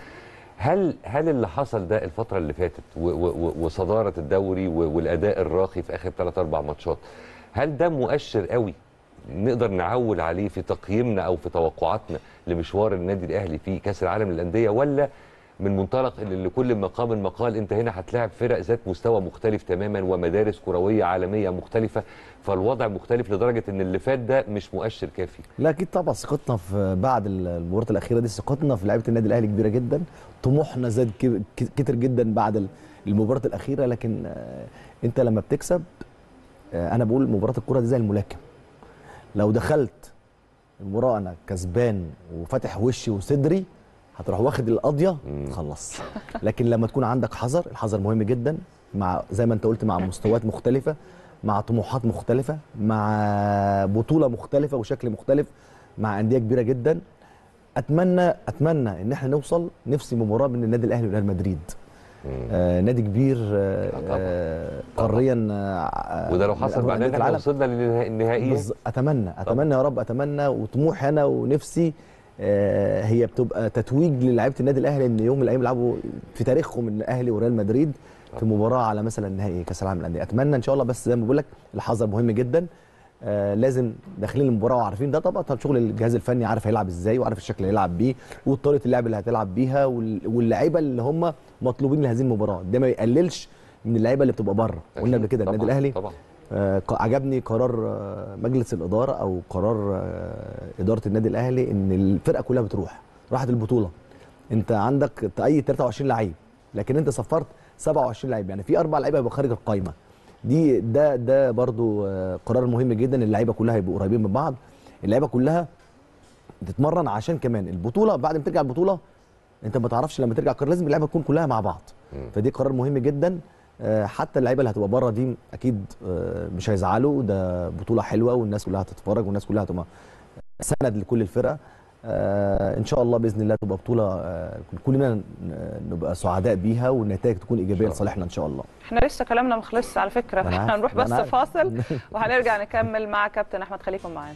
هل هل اللي حصل ده الفتره اللي فاتت و- و- و- وصداره الدوري و- والاداء الراقي في اخر ثلاث اربع ماتشات هل ده مؤشر قوي نقدر نعول عليه في تقييمنا او في توقعاتنا لمشوار النادي الاهلي في كاس العالم للانديه ولا من منطلق ان لكل مقام مقال انت هنا هتلاعب فرق ذات مستوى مختلف تماما ومدارس كرويه عالميه مختلفه فالوضع مختلف لدرجه ان اللي فات ده مش مؤشر كافي لا اكيد طبعا ثقتنا في بعد المباراه الاخيره دي ثقتنا في لعيبه النادي الاهلي كبيره جدا طموحنا زاد ك- ك- كتر جدا بعد ال- المباراه الاخيره لكن آه، انت لما بتكسب آه، انا بقول مباراه الكوره دي زي الملاكم لو دخلت المباراه انا كسبان وفاتح وشي وصدري هتروح واخد القضيه تخلص لكن لما تكون عندك حذر الحذر مهم جدا مع زي ما انت قلت مع مستويات مختلفه مع طموحات مختلفه مع بطوله مختلفه وشكل مختلف مع انديه كبيره جدا اتمنى اتمنى ان احنا نوصل نفسي مباراه بين النادي الاهلي وريال مدريد آه نادي كبير آه طبعاً. آه طبعاً. قاريا آه وده لو حصل من معناه ان أندية احنا العالم. وصلنا للنهائيه بز- اتمنى اتمنى يا رب اتمنى وطموحي انا ونفسي آه، هي بتبقى تتويج للاعيبه النادي الاهلي ان يوم من الايام يلعبوا في تاريخهم الاهلي وريال مدريد في مباراه على مثلا نهائي كاس العالم للانديه اتمنى ان شاء الله بس زي ما بقول لك الحذر مهم جدا آه لازم داخلين المباراه وعارفين ده طبعا طبعا شغل الجهاز الفني عارف هيلعب ازاي وعارف الشكل اللي هيلعب بيه وطريقه اللعب اللي هتلعب بيها وال- واللعيبه اللي هم مطلوبين لهذه المباراه ده ما يقللش من اللعيبه اللي بتبقى بره قلنا قبل كده النادي طبعاً، الاهلي طبعا آه، ق- عجبني قرار آه، مجلس الاداره او قرار آه، اداره النادي الاهلي ان الفرقه كلها بتروح راحت البطوله انت عندك تأيد 23 لعيب لكن انت صفرت 27 لعيب يعني في اربع لعيبه هيبقوا خارج القايمه دي ده ده برضو آه، قرار مهم جدا اللعيبه كلها هيبقوا قريبين من بعض اللعيبه كلها تتمرن عشان كمان البطوله بعد ما ترجع البطوله انت ما تعرفش لما ترجع القرار لازم اللعيبه تكون كلها مع بعض فدي قرار مهم جدا آه، حتى اللعيبه اللي هتبقى بره دي اكيد آه، مش هيزعلوا ده بطوله حلوه والناس كلها هتتفرج والناس كلها هتبقى سند لكل الفرقه آه، ان شاء الله باذن الله تبقى بطوله آه، كلنا ن- نبقى سعداء بيها والنتائج تكون ايجابيه لصالحنا ان شاء الله احنا لسه كلامنا ما خلصش على فكره أنا عارف، احنا هنروح أنا بس عارف. فاصل وهنرجع نكمل مع كابتن احمد خليكم معانا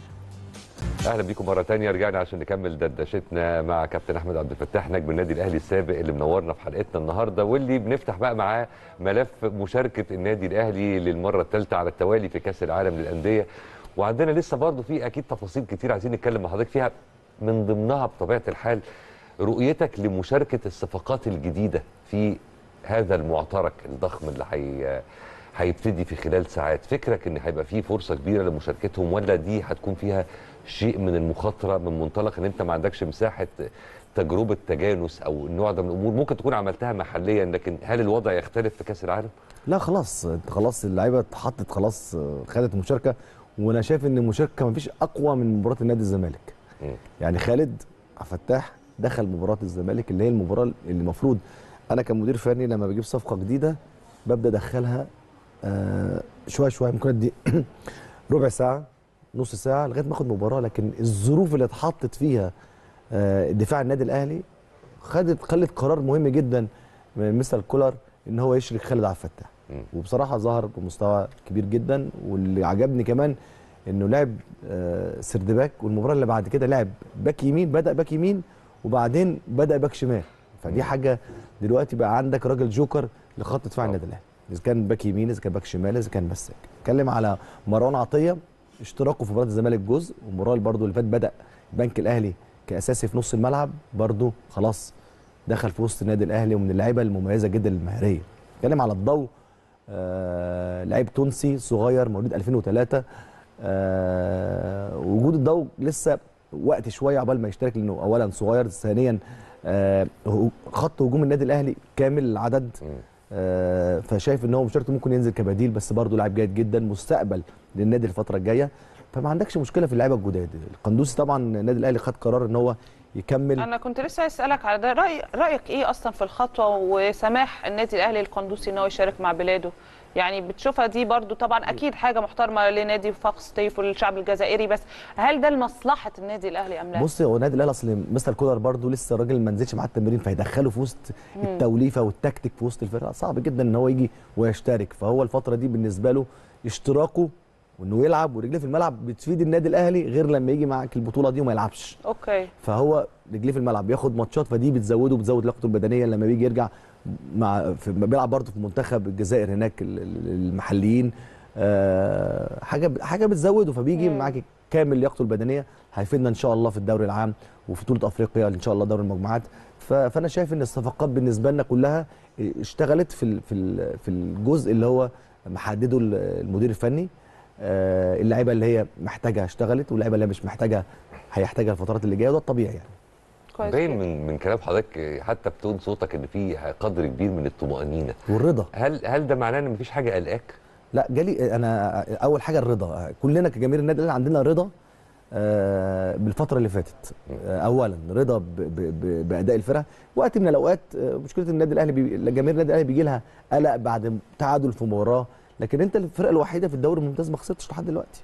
اهلا بيكم مره تانية رجعنا عشان نكمل دردشتنا مع كابتن احمد عبد الفتاح نجم النادي الاهلي السابق اللي منورنا في حلقتنا النهارده واللي بنفتح بقى معاه ملف مشاركه النادي الاهلي للمره الثالثه على التوالي في كاس العالم للانديه وعندنا لسه برضه في اكيد تفاصيل كتير عايزين نتكلم مع حضرتك فيها من ضمنها بطبيعه الحال رؤيتك لمشاركه الصفقات الجديده في هذا المعترك الضخم اللي حي هيبتدي في خلال ساعات فكرك ان هيبقى فيه فرصه كبيره لمشاركتهم ولا دي هتكون فيها شيء من المخاطره من منطلق ان انت ما عندكش مساحه تجربه تجانس او النوع ده من الامور ممكن تكون عملتها محليا لكن هل الوضع يختلف في كاس العالم؟ لا خلاص انت خلاص اللعيبه اتحطت خلاص آه، خدت المشاركه وانا شايف ان المشاركه ما فيش اقوى من مباراه النادي الزمالك مم. يعني خالد عبد الفتاح دخل مباراه الزمالك اللي هي المباراه اللي المفروض انا كمدير فني لما بجيب صفقه جديده ببدا ادخلها آه شويه شويه ممكن ادي ربع ساعه نص ساعه لغايه ما اخد مباراه لكن الظروف اللي اتحطت فيها آه دفاع النادي الاهلي خدت خلت قرار مهم جدا من مستر كولر ان هو يشرك خالد عبد الفتاح مم. وبصراحه ظهر بمستوى كبير جدا واللي عجبني كمان انه لعب آه، سردباك والمباراه اللي بعد كده لعب باك يمين بدا باك يمين وبعدين بدا باك شمال فدي حاجه دلوقتي بقى عندك راجل جوكر لخط دفاع النادي الاهلي اذا كان باك يمين اذا كان باك شمال اذا كان مساك اتكلم على مروان عطيه اشتراكه في مباراه الزمالك جزء والمباراه اللي برده اللي فات بدا البنك الاهلي كاساسي في نص الملعب برده خلاص دخل في وسط النادي الاهلي ومن اللعيبه المميزه جدا المهاريه اتكلم على الضوء آه لعيب تونسي صغير مواليد 2003 آه وجود الضوء لسه وقت شويه عقبال ما يشترك لانه اولا صغير ثانيا آه هو- خط هجوم النادي الاهلي كامل العدد مم. آه فشايف ان هو مش شرط ممكن ينزل كبديل بس برضه لاعب جيد جدا مستقبل للنادي الفتره الجايه فما عندكش مشكله في اللعيبه الجداد القندوسي طبعا النادي الاهلي خد قرار ان هو يكمل انا كنت لسه اسالك على ده رأي رايك ايه اصلا في الخطوه وسماح النادي الاهلي القندوسي ان هو يشارك مع بلاده يعني بتشوفها دي برضو طبعا اكيد حاجه محترمه لنادي وفاق سطيف والشعب الجزائري بس هل ده لمصلحه النادي الاهلي ام لا بص هو النادي الاهلي اصل مستر كولر برضه لسه الراجل ما نزلش معاه التمرين فيدخله في وسط التوليفه والتكتيك في وسط الفرقه صعب جدا ان هو يجي ويشترك فهو الفتره دي بالنسبه له اشتراكه وانه يلعب ورجليه في الملعب بتفيد النادي الاهلي غير لما يجي معاك البطوله دي وما يلعبش اوكي فهو رجليه في الملعب بياخد ماتشات فدي بتزوده بتزود لياقته البدنيه لما بيجي يرجع مع في بيلعب برضه في منتخب الجزائر هناك ال- ال- المحليين آه، حاجه حاجه بتزوده فبيجي مم. معاك كامل لياقته البدنيه هيفيدنا ان شاء الله في الدوري العام وفي بطوله افريقيا ان شاء الله دوري المجموعات ف- فانا شايف ان الصفقات بالنسبه لنا كلها اشتغلت في ال- في ال- في الجزء اللي هو محدده ال- المدير الفني آه، اللعيبه اللي هي محتاجها اشتغلت واللعيبه اللي هي مش محتاجها هيحتاجها الفترات اللي جايه وده الطبيعي يعني كويس باين جدا. من من كلام حضرتك حتى بتون صوتك ان في قدر كبير من الطمانينه والرضا هل هل ده معناه ان مفيش حاجه قلقاك؟ لا جالي انا اول حاجه الرضا كلنا كجماهير النادي الاهلي عندنا رضا آه، بالفتره اللي فاتت آه، اولا رضا ب- ب- ب- باداء الفرقه وقت من الاوقات آه، مشكله النادي الاهلي بي... جماهير النادي الاهلي بيجي لها قلق بعد تعادل في مباراه لكن انت الفرقه الوحيده في الدوري الممتاز ما خسرتش لحد دلوقتي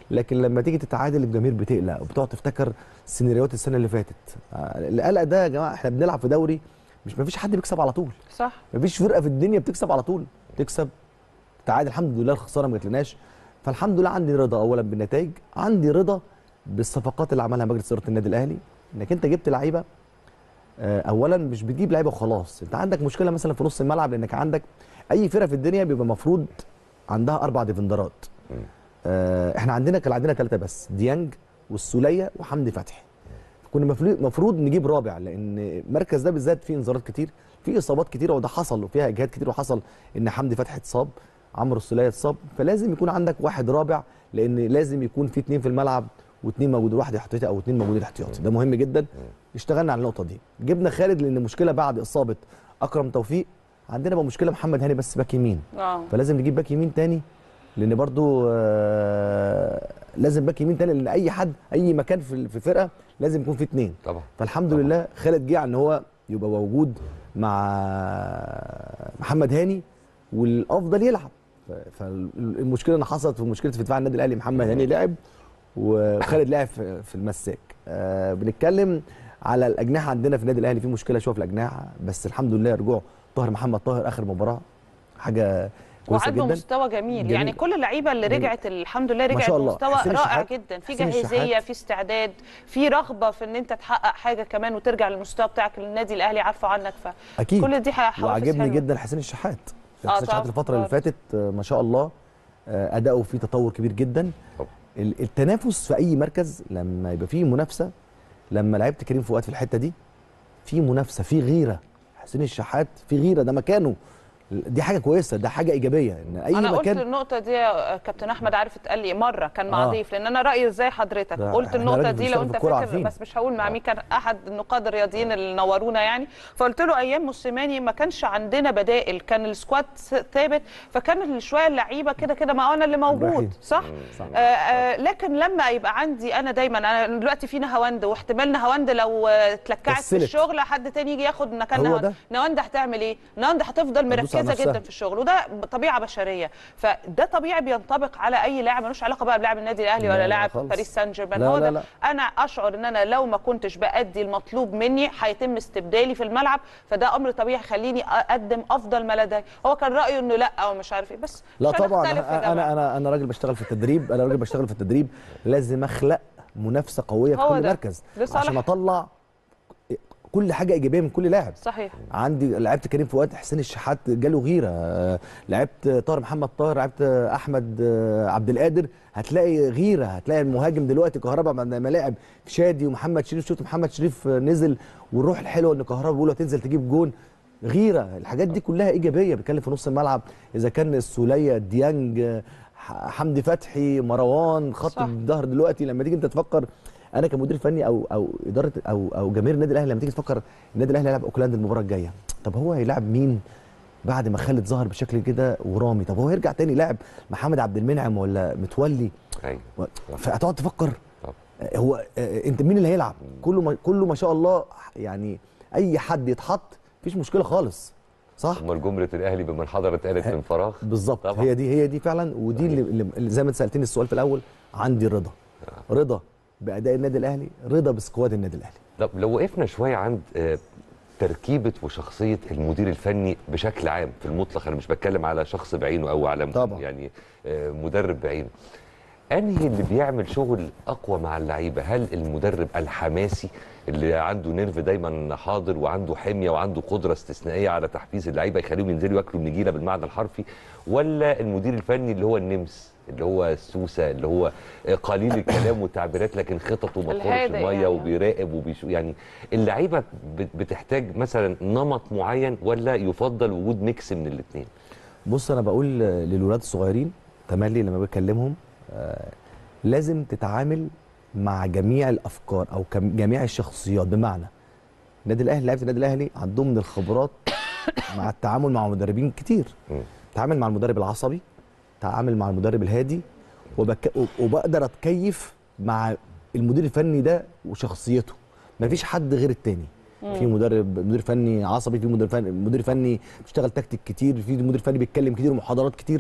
لكن لما تيجي تتعادل الجماهير بتقلق وبتقعد تفتكر سيناريوهات السنه اللي فاتت آه، القلق ده يا جماعه احنا بنلعب في دوري مش مفيش حد بيكسب على طول صح مفيش فرقه في الدنيا بتكسب على طول تكسب تعادل الحمد لله الخساره ما جاتلناش فالحمد لله عندي رضا اولا بالنتائج عندي رضا بالصفقات اللي عملها مجلس اداره النادي الاهلي انك انت جبت لعيبه آه، اولا مش بتجيب لعيبه وخلاص انت عندك مشكله مثلا في نص الملعب لانك عندك اي فرقه في الدنيا بيبقى مفروض عندها اربع ديفندرات آه، احنا عندنا كان عندنا ثلاثه بس ديانج والسوليه وحمدي فتحي كنا مفروض مفروض نجيب رابع لان المركز ده بالذات فيه انذارات كتير فيه اصابات كتيره وده حصل وفيها اجهاد كتير وحصل ان حمدي فتحي اتصاب عمرو السوليه اتصاب فلازم يكون عندك واحد رابع لان لازم يكون في اثنين في الملعب واثنين موجودين واحد احتياطي او اثنين موجودين احتياطي ده مهم جدا اشتغلنا على النقطه دي جبنا خالد لان مشكله بعد اصابه اكرم توفيق عندنا بقى مشكله محمد هاني بس باك يمين اه فلازم نجيب باك يمين تاني لان برضو آه، لازم باك يمين تاني لان اي حد اي مكان في في الفرقه لازم يكون فيه اتنين طبعا فالحمد طبعا. لله خالد جه ان هو يبقى موجود مع محمد هاني والافضل يلعب ف- فالمشكله اللي حصلت في مشكله في دفاع النادي الاهلي محمد هاني لعب وخالد لعب في في المساك آه بنتكلم على الاجنحه عندنا في النادي الاهلي في مشكله شويه في الاجنحه بس الحمد لله رجوع طاهر محمد طاهر اخر مباراه حاجه كويسه وعنده جدا مستوى جميل. جميل. يعني كل اللعيبه اللي جميل. رجعت الحمد لله ما رجعت شاء الله. مستوى حسين رائع الشحات- جدا في حسين جاهزيه الشحات. في استعداد في رغبه في ان انت تحقق حاجه كمان وترجع للمستوى بتاعك اللي النادي الاهلي عارفه عنك ف اكيد كل دي حوافز وعجبني حلوة. جدا حسين الشحات آه حسين الشحات طبعاً، الفتره اللي طبعاً. فاتت آه، ما شاء الله آه، اداؤه فيه تطور كبير جدا طبعاً. ال- التنافس في اي مركز لما يبقى فيه منافسه لما لعبت كريم فؤاد في الحته دي في منافسه في غيره حسين الشحات في غيره ده مكانه دي حاجه كويسه ده حاجه ايجابيه ان اي انا قلت مكان النقطه دي يا كابتن احمد عارف اتقال لي مره كان مع آه. ضيف لان انا رايي ازاي حضرتك ده قلت إحنا النقطه راجل دي بنشتغل لو في انت الكورة فاكر عارفين. بس مش هقول مع مين كان احد النقاد الرياضيين اللي نورونا يعني فقلت له ايام موسيماني ما كانش عندنا بدائل كان السكواد ثابت فكان شويه اللعيبه كده كده ما انا اللي موجود إبراهيم. صح صح. آه آه لكن لما يبقى عندي انا دايما انا دلوقتي في نهاوند واحتمال نهاوند لو آه، اتلكعت في كسلت. الشغل حد تاني يجي ياخد مكان هو نهاوند ده. نهاوند هتعمل ايه نهاوند هتفضل هتدوس على مركزه نفسها. جدا في الشغل وده طبيعه بشريه فده طبيعي بينطبق على اي لاعب ملوش علاقه بقى بلاعب النادي الاهلي لا، ولا لا لاعب خالص. باريس سان جيرمان لا، هو لا، ده لا. انا اشعر ان انا لو ما كنتش بادي المطلوب مني هيتم استبدالي في الملعب فده امر طبيعي يخليني اقدم افضل ما لدي هو كان رايه انه لا او مش عارف ايه بس لا مش طبعا هنختلف في ده انا بقى. انا انا انا راجل بشتغل في التدريب انا راجل بشتغل في التدريب لازم اخلق منافسه قويه في هو كل ده. مركز لصالح. عشان اطلع كل حاجه ايجابيه من كل لاعب صحيح عندي لعبت كريم فؤاد حسين الشحات جاله غيره آه، لعبت طاهر محمد طاهر لعبت احمد آه، عبد القادر هتلاقي غيره هتلاقي المهاجم دلوقتي كهربا بعد ما لعب شادي ومحمد شريف شفت محمد شريف آه، نزل والروح الحلوه ان كهربا بيقول هتنزل تجيب جون غيره الحاجات دي كلها ايجابيه بتكلم في نص الملعب اذا كان السوليه ديانج آه، ح- حمدي فتحي مروان خط صح. الظهر دلوقتي لما تيجي انت تفكر انا كمدير فني او او اداره او او جماهير النادي الاهلي لما تيجي تفكر النادي الاهلي هيلعب اوكلاند المباراه الجايه طب هو هيلاعب مين بعد ما خالد ظهر بشكل كده ورامي طب هو هيرجع تاني يلاعب محمد عبد المنعم ولا متولي ايوه و- فهتقعد تفكر طب. آه، هو آه، انت مين اللي هيلعب كله ما كله ما شاء الله يعني اي حد يتحط مفيش مشكله خالص صح امال جمله الاهلي بمن حضرت قالت من فراغ بالظبط طبعا. هي دي هي دي فعلا ودي اللي, اللي زي ما انت سالتني السؤال في الاول عندي رضا رضا باداء النادي الاهلي رضا بسكواد النادي الاهلي طب لو وقفنا شويه عند آه، تركيبه وشخصيه المدير الفني بشكل عام في المطلق انا مش بتكلم على شخص بعينه او على طبعا. يعني آه، مدرب بعينه انهي اللي بيعمل شغل اقوى مع اللعيبه هل المدرب الحماسي اللي عنده نيرف دايما حاضر وعنده حميه وعنده قدره استثنائيه على تحفيز اللعيبه يخليهم ينزلوا ياكلوا النجيله بالمعنى الحرفي ولا المدير الفني اللي هو النمس اللي هو السوسه اللي هو قليل الكلام والتعبيرات لكن خططه ما تخرش الهادئ الميه يعني. وبيراقب وبيشو يعني اللعيبه بت- بتحتاج مثلا نمط معين ولا يفضل وجود ميكس من الاثنين بص انا بقول للولاد الصغيرين تملي لما بكلمهم آه لازم تتعامل مع جميع الافكار او كم- جميع الشخصيات بمعنى النادي الاهلي لعيبه النادي الاهلي عندهم من الخبرات مع التعامل مع مدربين كتير مم. تعامل مع المدرب العصبي تعامل مع المدرب الهادي وبك... وبقدر اتكيف مع المدير الفني ده وشخصيته مفيش حد غير التاني في مدرب مدير فني عصبي في مدير فني مدير فني بيشتغل تكتيك كتير في مدير فني بيتكلم كتير ومحاضرات كتير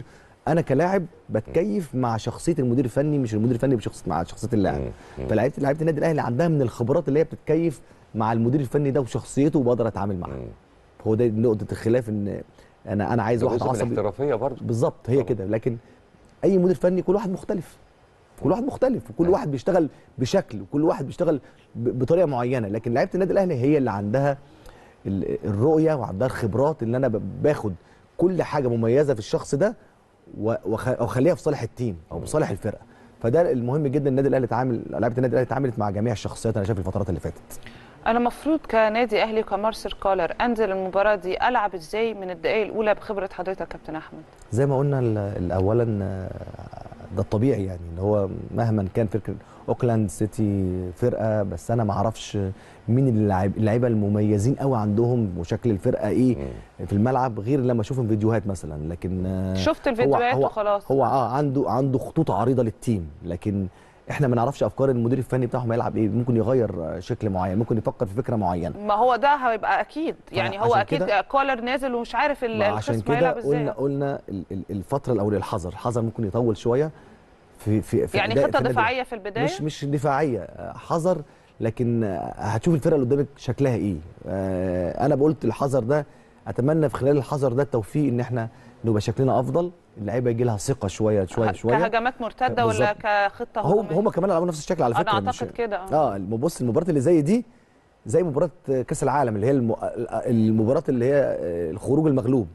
انا كلاعب بتكيف مع شخصيه المدير الفني مش المدير الفني بشخص مع شخصيه اللاعب مم. فلعيبه لعيبه النادي الاهلي عندها من الخبرات اللي هي بتتكيف مع المدير الفني ده وشخصيته وبقدر اتعامل معاه مم. هو ده نقطه الخلاف ان انا انا عايز ده واحد جزء من عصبي الاحترافيه برضه بالظبط هي طبعا. كده لكن اي مدير فني كل واحد مختلف كل واحد مختلف وكل أيوة. واحد بيشتغل بشكل وكل واحد بيشتغل ب- بطريقه معينه لكن لعيبه النادي الاهلي هي اللي عندها ال- الرؤيه وعندها الخبرات اللي انا ب- باخد كل حاجه مميزه في الشخص ده و- وأخ- واخليها في صالح التيم او بصالح الفرقه فده المهم جدا النادي الاهلي تعامل لعيبه النادي الاهلي اتعاملت مع جميع الشخصيات انا شايف الفترات اللي فاتت انا المفروض كنادي اهلي كمارسيل كولر انزل المباراه دي العب ازاي من الدقائق الاولى بخبره حضرتك يا كابتن احمد زي ما قلنا ال- الاولا آه، ده الطبيعي يعني ان هو مهما كان فكره اوكلاند سيتي فرقه بس انا ما اعرفش مين اللاعب- اللعيبه المميزين قوي عندهم وشكل الفرقه ايه في الملعب غير لما اشوفهم فيديوهات مثلا لكن آه، شفت هو- الفيديوهات هو وخلاص هو اه عنده عنده خطوط عريضه للتيم لكن احنا ما نعرفش افكار المدير الفني بتاعهم هيلعب ايه ممكن يغير آه، شكل معين ممكن يفكر في فكره معينه ما هو ده هيبقى اكيد يعني هو عشان اكيد كده- كولر نازل ومش عارف ال- ما عشان الخصم كده هيلعب قلنا ازاي قلنا ال- ال- الفتره الاوليه الحذر الحذر ممكن يطول شويه في في, في يعني أداء- خطه في النادي دفاعيه في البدايه مش مش دفاعيه آه، حذر لكن آه، هتشوف الفرقه اللي قدامك شكلها ايه آه، انا قلت الحذر ده اتمنى في خلال الحذر ده التوفيق ان احنا نبقى شكلنا افضل اللعيبه يجي لها ثقه شويه شويه شويه كهجمات مرتده ولا بالظبط. كخطه هم هجومية؟ هم كمان عملوا نفس الشكل على انا فكره مش- اعتقد كده آه. اه بص المباراه اللي زي دي زي مباراه كاس العالم اللي هي الم... المباراه اللي هي آه، الخروج المغلوب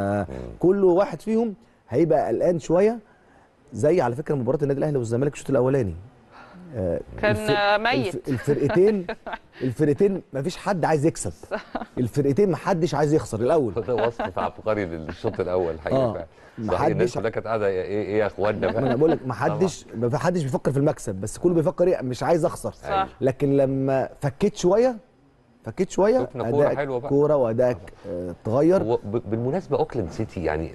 فكل واحد فيهم هيبقى قلقان شويه زي على فكره مباراه النادي الاهلي والزمالك الشوط الاولاني آه، كان الف- ميت. الف- الفرقتين الفرقتين ما فيش حد عايز يكسب الفرقتين ما حدش عايز يخسر الاول ده وصف عبقري للشوط الاول الحقيقه آه. فعلا محدش- صحيح الناس كلها كانت قاعده ايه ايه يا اخوانا ما انا بقى بقول لك ما حدش ما حدش بيفكر في المكسب بس كله بيفكر ايه مش عايز اخسر صح لكن لما فكيت شويه فكيت شويه شفنا كورة أدائك- حلوة بقى. كوره وادائك آه، اتغير هو ب- بالمناسبه اوكلاند سيتي يعني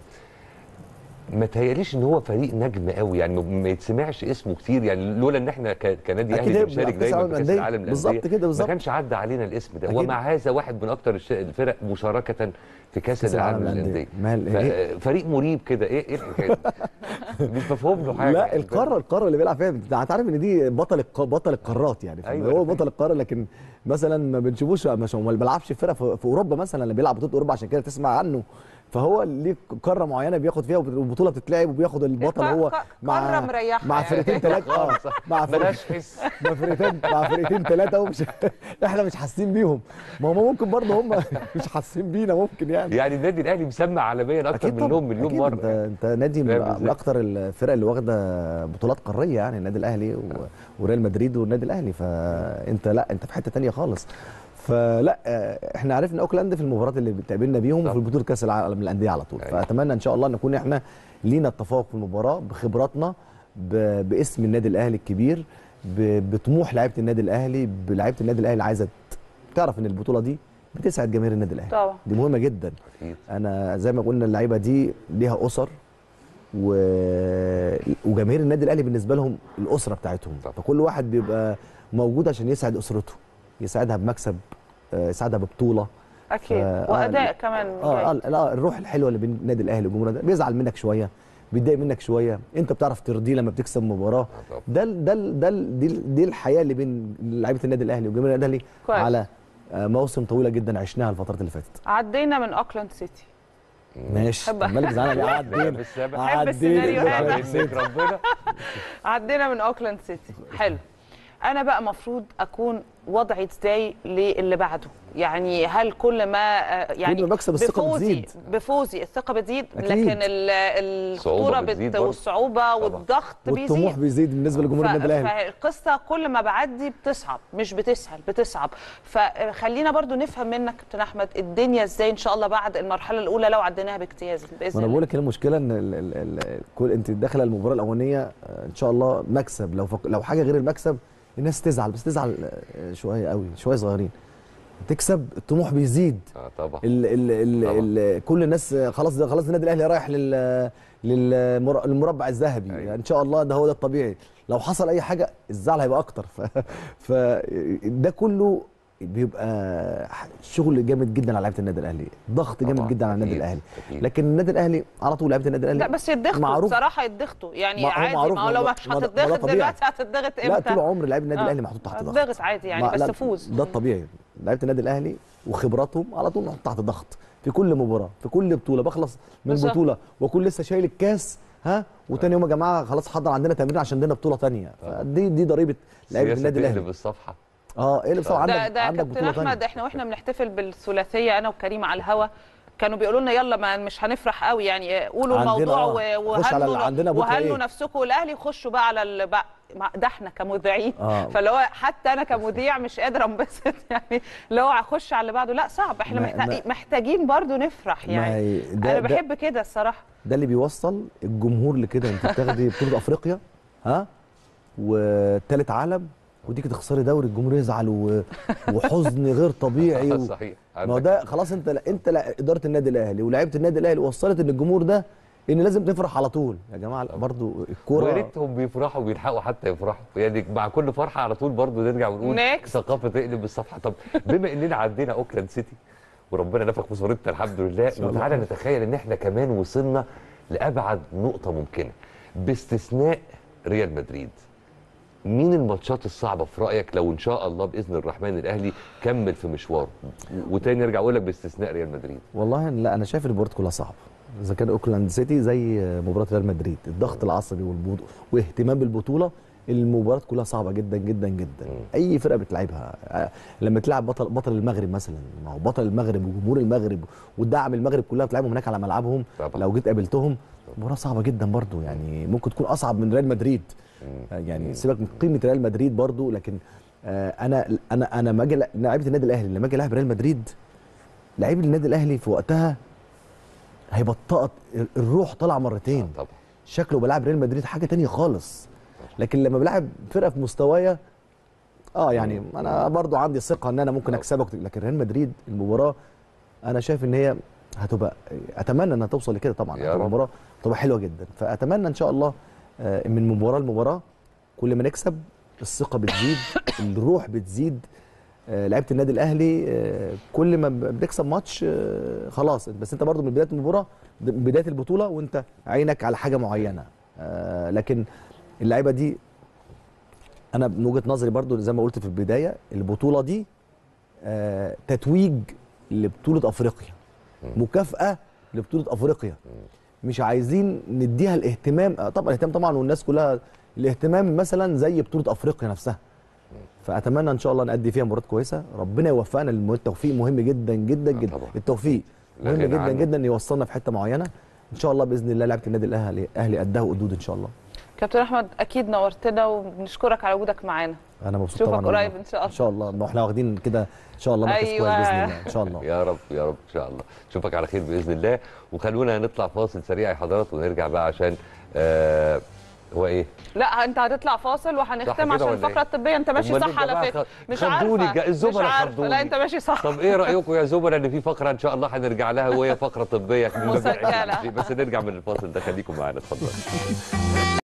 ما تهيأليش ان هو فريق نجم قوي يعني ما- ما يتسمعش اسمه كتير يعني لولا ان احنا ك- كنادي أكيد اهلي هي بنشارك كأس دايما العالم في كاس للأندية. العالم بالظبط للأندية، كده، بالظبط. ما كانش عدى علينا الاسم ده أكيد. ومع هذا واحد من اكتر الش- الفرق مشاركه في كاس كأس العالم العالم للانديه للأندية. ما ال- ف- فريق مريب كده ايه ايه الحكايه دي؟ مش مفهوم له حاجه لا يعني. القاره القاره اللي بيلعب فيها انت عارف ان دي بطل الق- بطل القارات يعني أيوة، أيوة هو أنا بطل القاره لكن مثلا ما بنشوفوش مش هو ما بيلعبش في فرقه في في اوروبا مثلا اللي بيلعب بطوله اوروبا عشان كده تسمع عنه فهو ليه قاره معينه بياخد فيها والبطوله بتتلعب وبياخد البطل ق- هو ق- مع قارة مريحة مع يعني. فرقتين ثلاثه اه مع فرقتين بلاش حس مع فرقتين مع فرقتين ثلاثه ومش احنا مش حاسين بيهم ما هم ممكن برضه هم مش حاسين بينا ممكن يعني يعني النادي الاهلي مسمع عالميا اكتر طبعاً، منهم مليون أكيد. مره انت انت نادي من فاهم من إزاي؟ اكتر الفرق اللي واخده بطولات قاريه يعني النادي الاهلي و... وريال مدريد والنادي الاهلي فانت لا انت في حته تانية خالص فلا آه، احنا عرفنا اوكلاند في المباريات اللي بتقابلنا بيهم طبعاً. وفي بطوله كاس العالم للانديه على طول أيوة. فاتمنى ان شاء الله نكون احنا لينا التفوق في المباراه بخبراتنا ب... باسم النادي الاهلي الكبير ب... بطموح لعيبه النادي الاهلي بلعيبه النادي الاهلي عايزه تعرف ان البطوله دي بتسعد جماهير النادي الاهلي طبعا دي مهمه جدا اكيد انا زي ما قلنا اللعيبه دي ليها اسر و... وجماهير النادي الاهلي بالنسبه لهم الاسره بتاعتهم طبعا. فكل واحد بيبقى موجود عشان يسعد اسرته يساعدها بمكسب آه، يساعدها ببطوله اكيد آه، واداء آه، كمان اه جيد. اه لا الروح الحلوه اللي بين النادي الاهلي والجمهور ده بيزعل منك شويه بيتضايق منك شويه انت بتعرف ترضيه لما بتكسب مباراه آه طبعاً. ده ال- ده ال- ده ال- دي, ال- دي الحياه اللي بين لعيبه النادي الاهلي وجماهير النادي الاهلي كويس. على آه، مواسم طويله جدا عشناها الفترات اللي فاتت عدينا من اوكلاند سيتي ماشي حب- مالك زعلان ليه عدينا بالسابع بحب السيناريو عدينا. هذا. منك ربنا عدينا من اوكلاند سيتي حلو انا بقى مفروض اكون وضعي ازاي للي بعده يعني هل كل ما آه، يعني كل ما بكسب الثقة بفوزي بتزيد. بفوزي الثقه بتزيد أكيد. لكن ال- الخطوره صعوبة بت بتزيد برضه. والصعوبه والضغط والطموح بيزيد بيزيد بالنسبه لجمهور ف- النادي الاهلي فالقصه كل ما بعدي بتصعب مش بتسهل بتصعب فخلينا برضو نفهم منك كابتن احمد الدنيا ازاي ان شاء الله بعد المرحله الاولى لو عديناها باجتياز ما باذن انا الله بقول لك المشكله ان ال ال ال كل انت داخله المباراه الاولانيه آه، ان شاء الله مكسب لو فك لو حاجه غير المكسب الناس تزعل بس تزعل آه، شويه قوي شويه صغيرين تكسب الطموح بيزيد اه طبعا ال ال ال طبعا. ال كل الناس آه، خلاص ده خلاص النادي الاهلي رايح لل للمر- للمربع الذهبي أيوة. يعني ان شاء الله ده هو ده الطبيعي لو حصل اي حاجه الزعل هيبقى اكتر ف فده كله بيبقى شغل جامد جدا على لعيبه النادي الاهلي ضغط جامد طبعاً، جدا على النادي أكيد، الاهلي أكيد. لكن النادي الاهلي على طول لعيبه النادي الاهلي لا بس يتضغطوا معروف بصراحه يتضغطوا يعني ما هو عادي معروف ما هو ما لو ده- مش ما ده- ما ده هتضغط طبيعي. دلوقتي هتضغط امتى لا طول عمر لعيب النادي آه. الاهلي محطوط تحت ضغط هتضغط عادي يعني ما- بس لا، فوز ده الطبيعي لعيبه النادي الاهلي وخبراتهم على طول محطوط تحت ضغط في كل مباراه في كل بطوله بخلص من بالظبط. بطوله واكون لسه شايل الكاس ها وتاني يوم يا جماعه خلاص حضر عندنا تمرين عشان عندنا بطوله ثانيه دي دي ضريبه لعيبه سياسة النادي الاهلي تقلب الصفحه اه ايه اللي بصراحه عندك ده ده عندك كابتن بطوله احمد ثانيه احنا واحنا بنحتفل بالثلاثيه انا وكريم على الهوا كانوا بيقولوا لنا يلا ما مش هنفرح قوي يعني قولوا عندنا الموضوع آه. و- خش على وهنوا اللي عندنا بكرة وهنوا إيه؟ نفسكم والاهلي خشوا بقى على ال... بقى مع- ده احنا كمذيعين آه. فاللي هو حتى انا كمذيع مش قادره انبسط يعني اللي هو اخش على اللي بعده لا صعب احنا ما- محتاج... ما- محتاجين برضو نفرح ما يعني هي ده- انا ده- بحب كده الصراحه ده اللي بيوصل الجمهور لكده انت بتاخدي بطوله افريقيا ها وثالث عالم وتيجي تخسري دوري الجمهور يزعل و... وحزن غير طبيعي و... صحيح ما هو عندك ده خلاص انت انت لا- اداره النادي الاهلي ولاعيبه النادي الاهلي وصلت ان الجمهور ده ان لازم تفرح على طول يا جماعه لا، برضو ويا الكوره ريتهم بيفرحوا وبيلحقوا حتى يفرحوا يعني مع كل فرحه على طول برضو نرجع ونقول Next. ثقافه تقلب الصفحه طب بما اننا عدينا اوكلاند سيتي وربنا نفخ في صورتنا الحمد لله شاء الله. وتعالى نتخيل ان احنا كمان وصلنا لابعد نقطه ممكنه باستثناء ريال مدريد مين الماتشات الصعبه في رايك لو ان شاء الله باذن الرحمن الاهلي كمل في مشواره وتاني ارجع اقول لك باستثناء ريال مدريد والله لا انا شايف المباريات كلها صعبه اذا كان اوكلاند سيتي زي مباراه ريال مدريد الضغط العصبي والبطو... واهتمام بالبطوله المباريات كلها صعبه جدا جدا جدا اي فرقه بتلعبها آه، لما تلعب بطل بطل المغرب مثلا ما هو بطل المغرب وجمهور المغرب والدعم المغرب كلها بتلعبهم هناك على ملعبهم طبعا. لو جيت قابلتهم مباراه صعبه جدا برضو يعني ممكن تكون اصعب من ريال مدريد آه، يعني سيبك من قيمه ريال مدريد برضو لكن آه، انا انا انا لما اجي لعيبه النادي الاهلي لما اجي العب ريال مدريد لعيب النادي الاهلي في وقتها هيبطئ الروح طالعه مرتين طبعا شكله بلعب ريال مدريد حاجه تانية خالص لكن لما بلعب فرقه في مستوايا اه يعني انا برضو عندي ثقه ان انا ممكن طبعا. اكسبك لكن ريال مدريد المباراه انا شايف ان هي هتبقى اتمنى انها توصل لكده طبعا يا هتبقى رب. مباراه تبقى حلوه جدا فاتمنى ان شاء الله آه، من مباراه لمباراه كل ما نكسب الثقه بتزيد الروح بتزيد آه، لعيبه النادي الاهلي آه، كل ما ب- بنكسب ماتش آه، خلاص بس انت برضو من بدايه المباراه من بدايه البطوله وانت عينك على حاجه معينه آه، لكن اللعيبه دي انا من وجهه نظري برضو زي ما قلت في البدايه البطوله دي آه، تتويج لبطوله افريقيا مكافاه لبطوله افريقيا مش عايزين نديها الاهتمام آه، طبعا الاهتمام طبعا والناس كلها الاهتمام مثلا زي بطوله افريقيا نفسها فاتمنى ان شاء الله نأدي فيها مباراه كويسه ربنا يوفقنا لأن التوفيق مهم جدا جدا آه، جدا طبعا. التوفيق لا مهم غنى جدا عنه. جدا يوصلنا في حته معينه ان شاء الله باذن الله لعبه النادي الاهلي اهلي قدها وقدود ان شاء الله كابتن احمد اكيد نورتنا وبنشكرك على وجودك معانا انا مبسوط نشوفك طبعا قريب والله. إن شاء الله. ان شاء الله ما احنا واخدين كده ان شاء الله مركز أيوة. كويس باذن الله ان شاء الله يا رب يا رب ان شاء الله اشوفك على خير باذن الله وخلونا نطلع فاصل سريع يا حضرات ونرجع بقى عشان آه هو ايه لا انت هتطلع فاصل صح وهنختم كده عشان ولا الفقره إيه؟ الطبيه انت ماشي أمال صح نبدأ على بقى فكره خ- مش خضوني، عارفه جا- الزملاء مش عارفه خضوني. لا انت ماشي صح طب ايه رايكم يا زملاء ان في فقره ان شاء الله هنرجع لها وهي فقره طبيه مسجلة. بس نرجع من الفاصل ده خليكم معانا اتفضلوا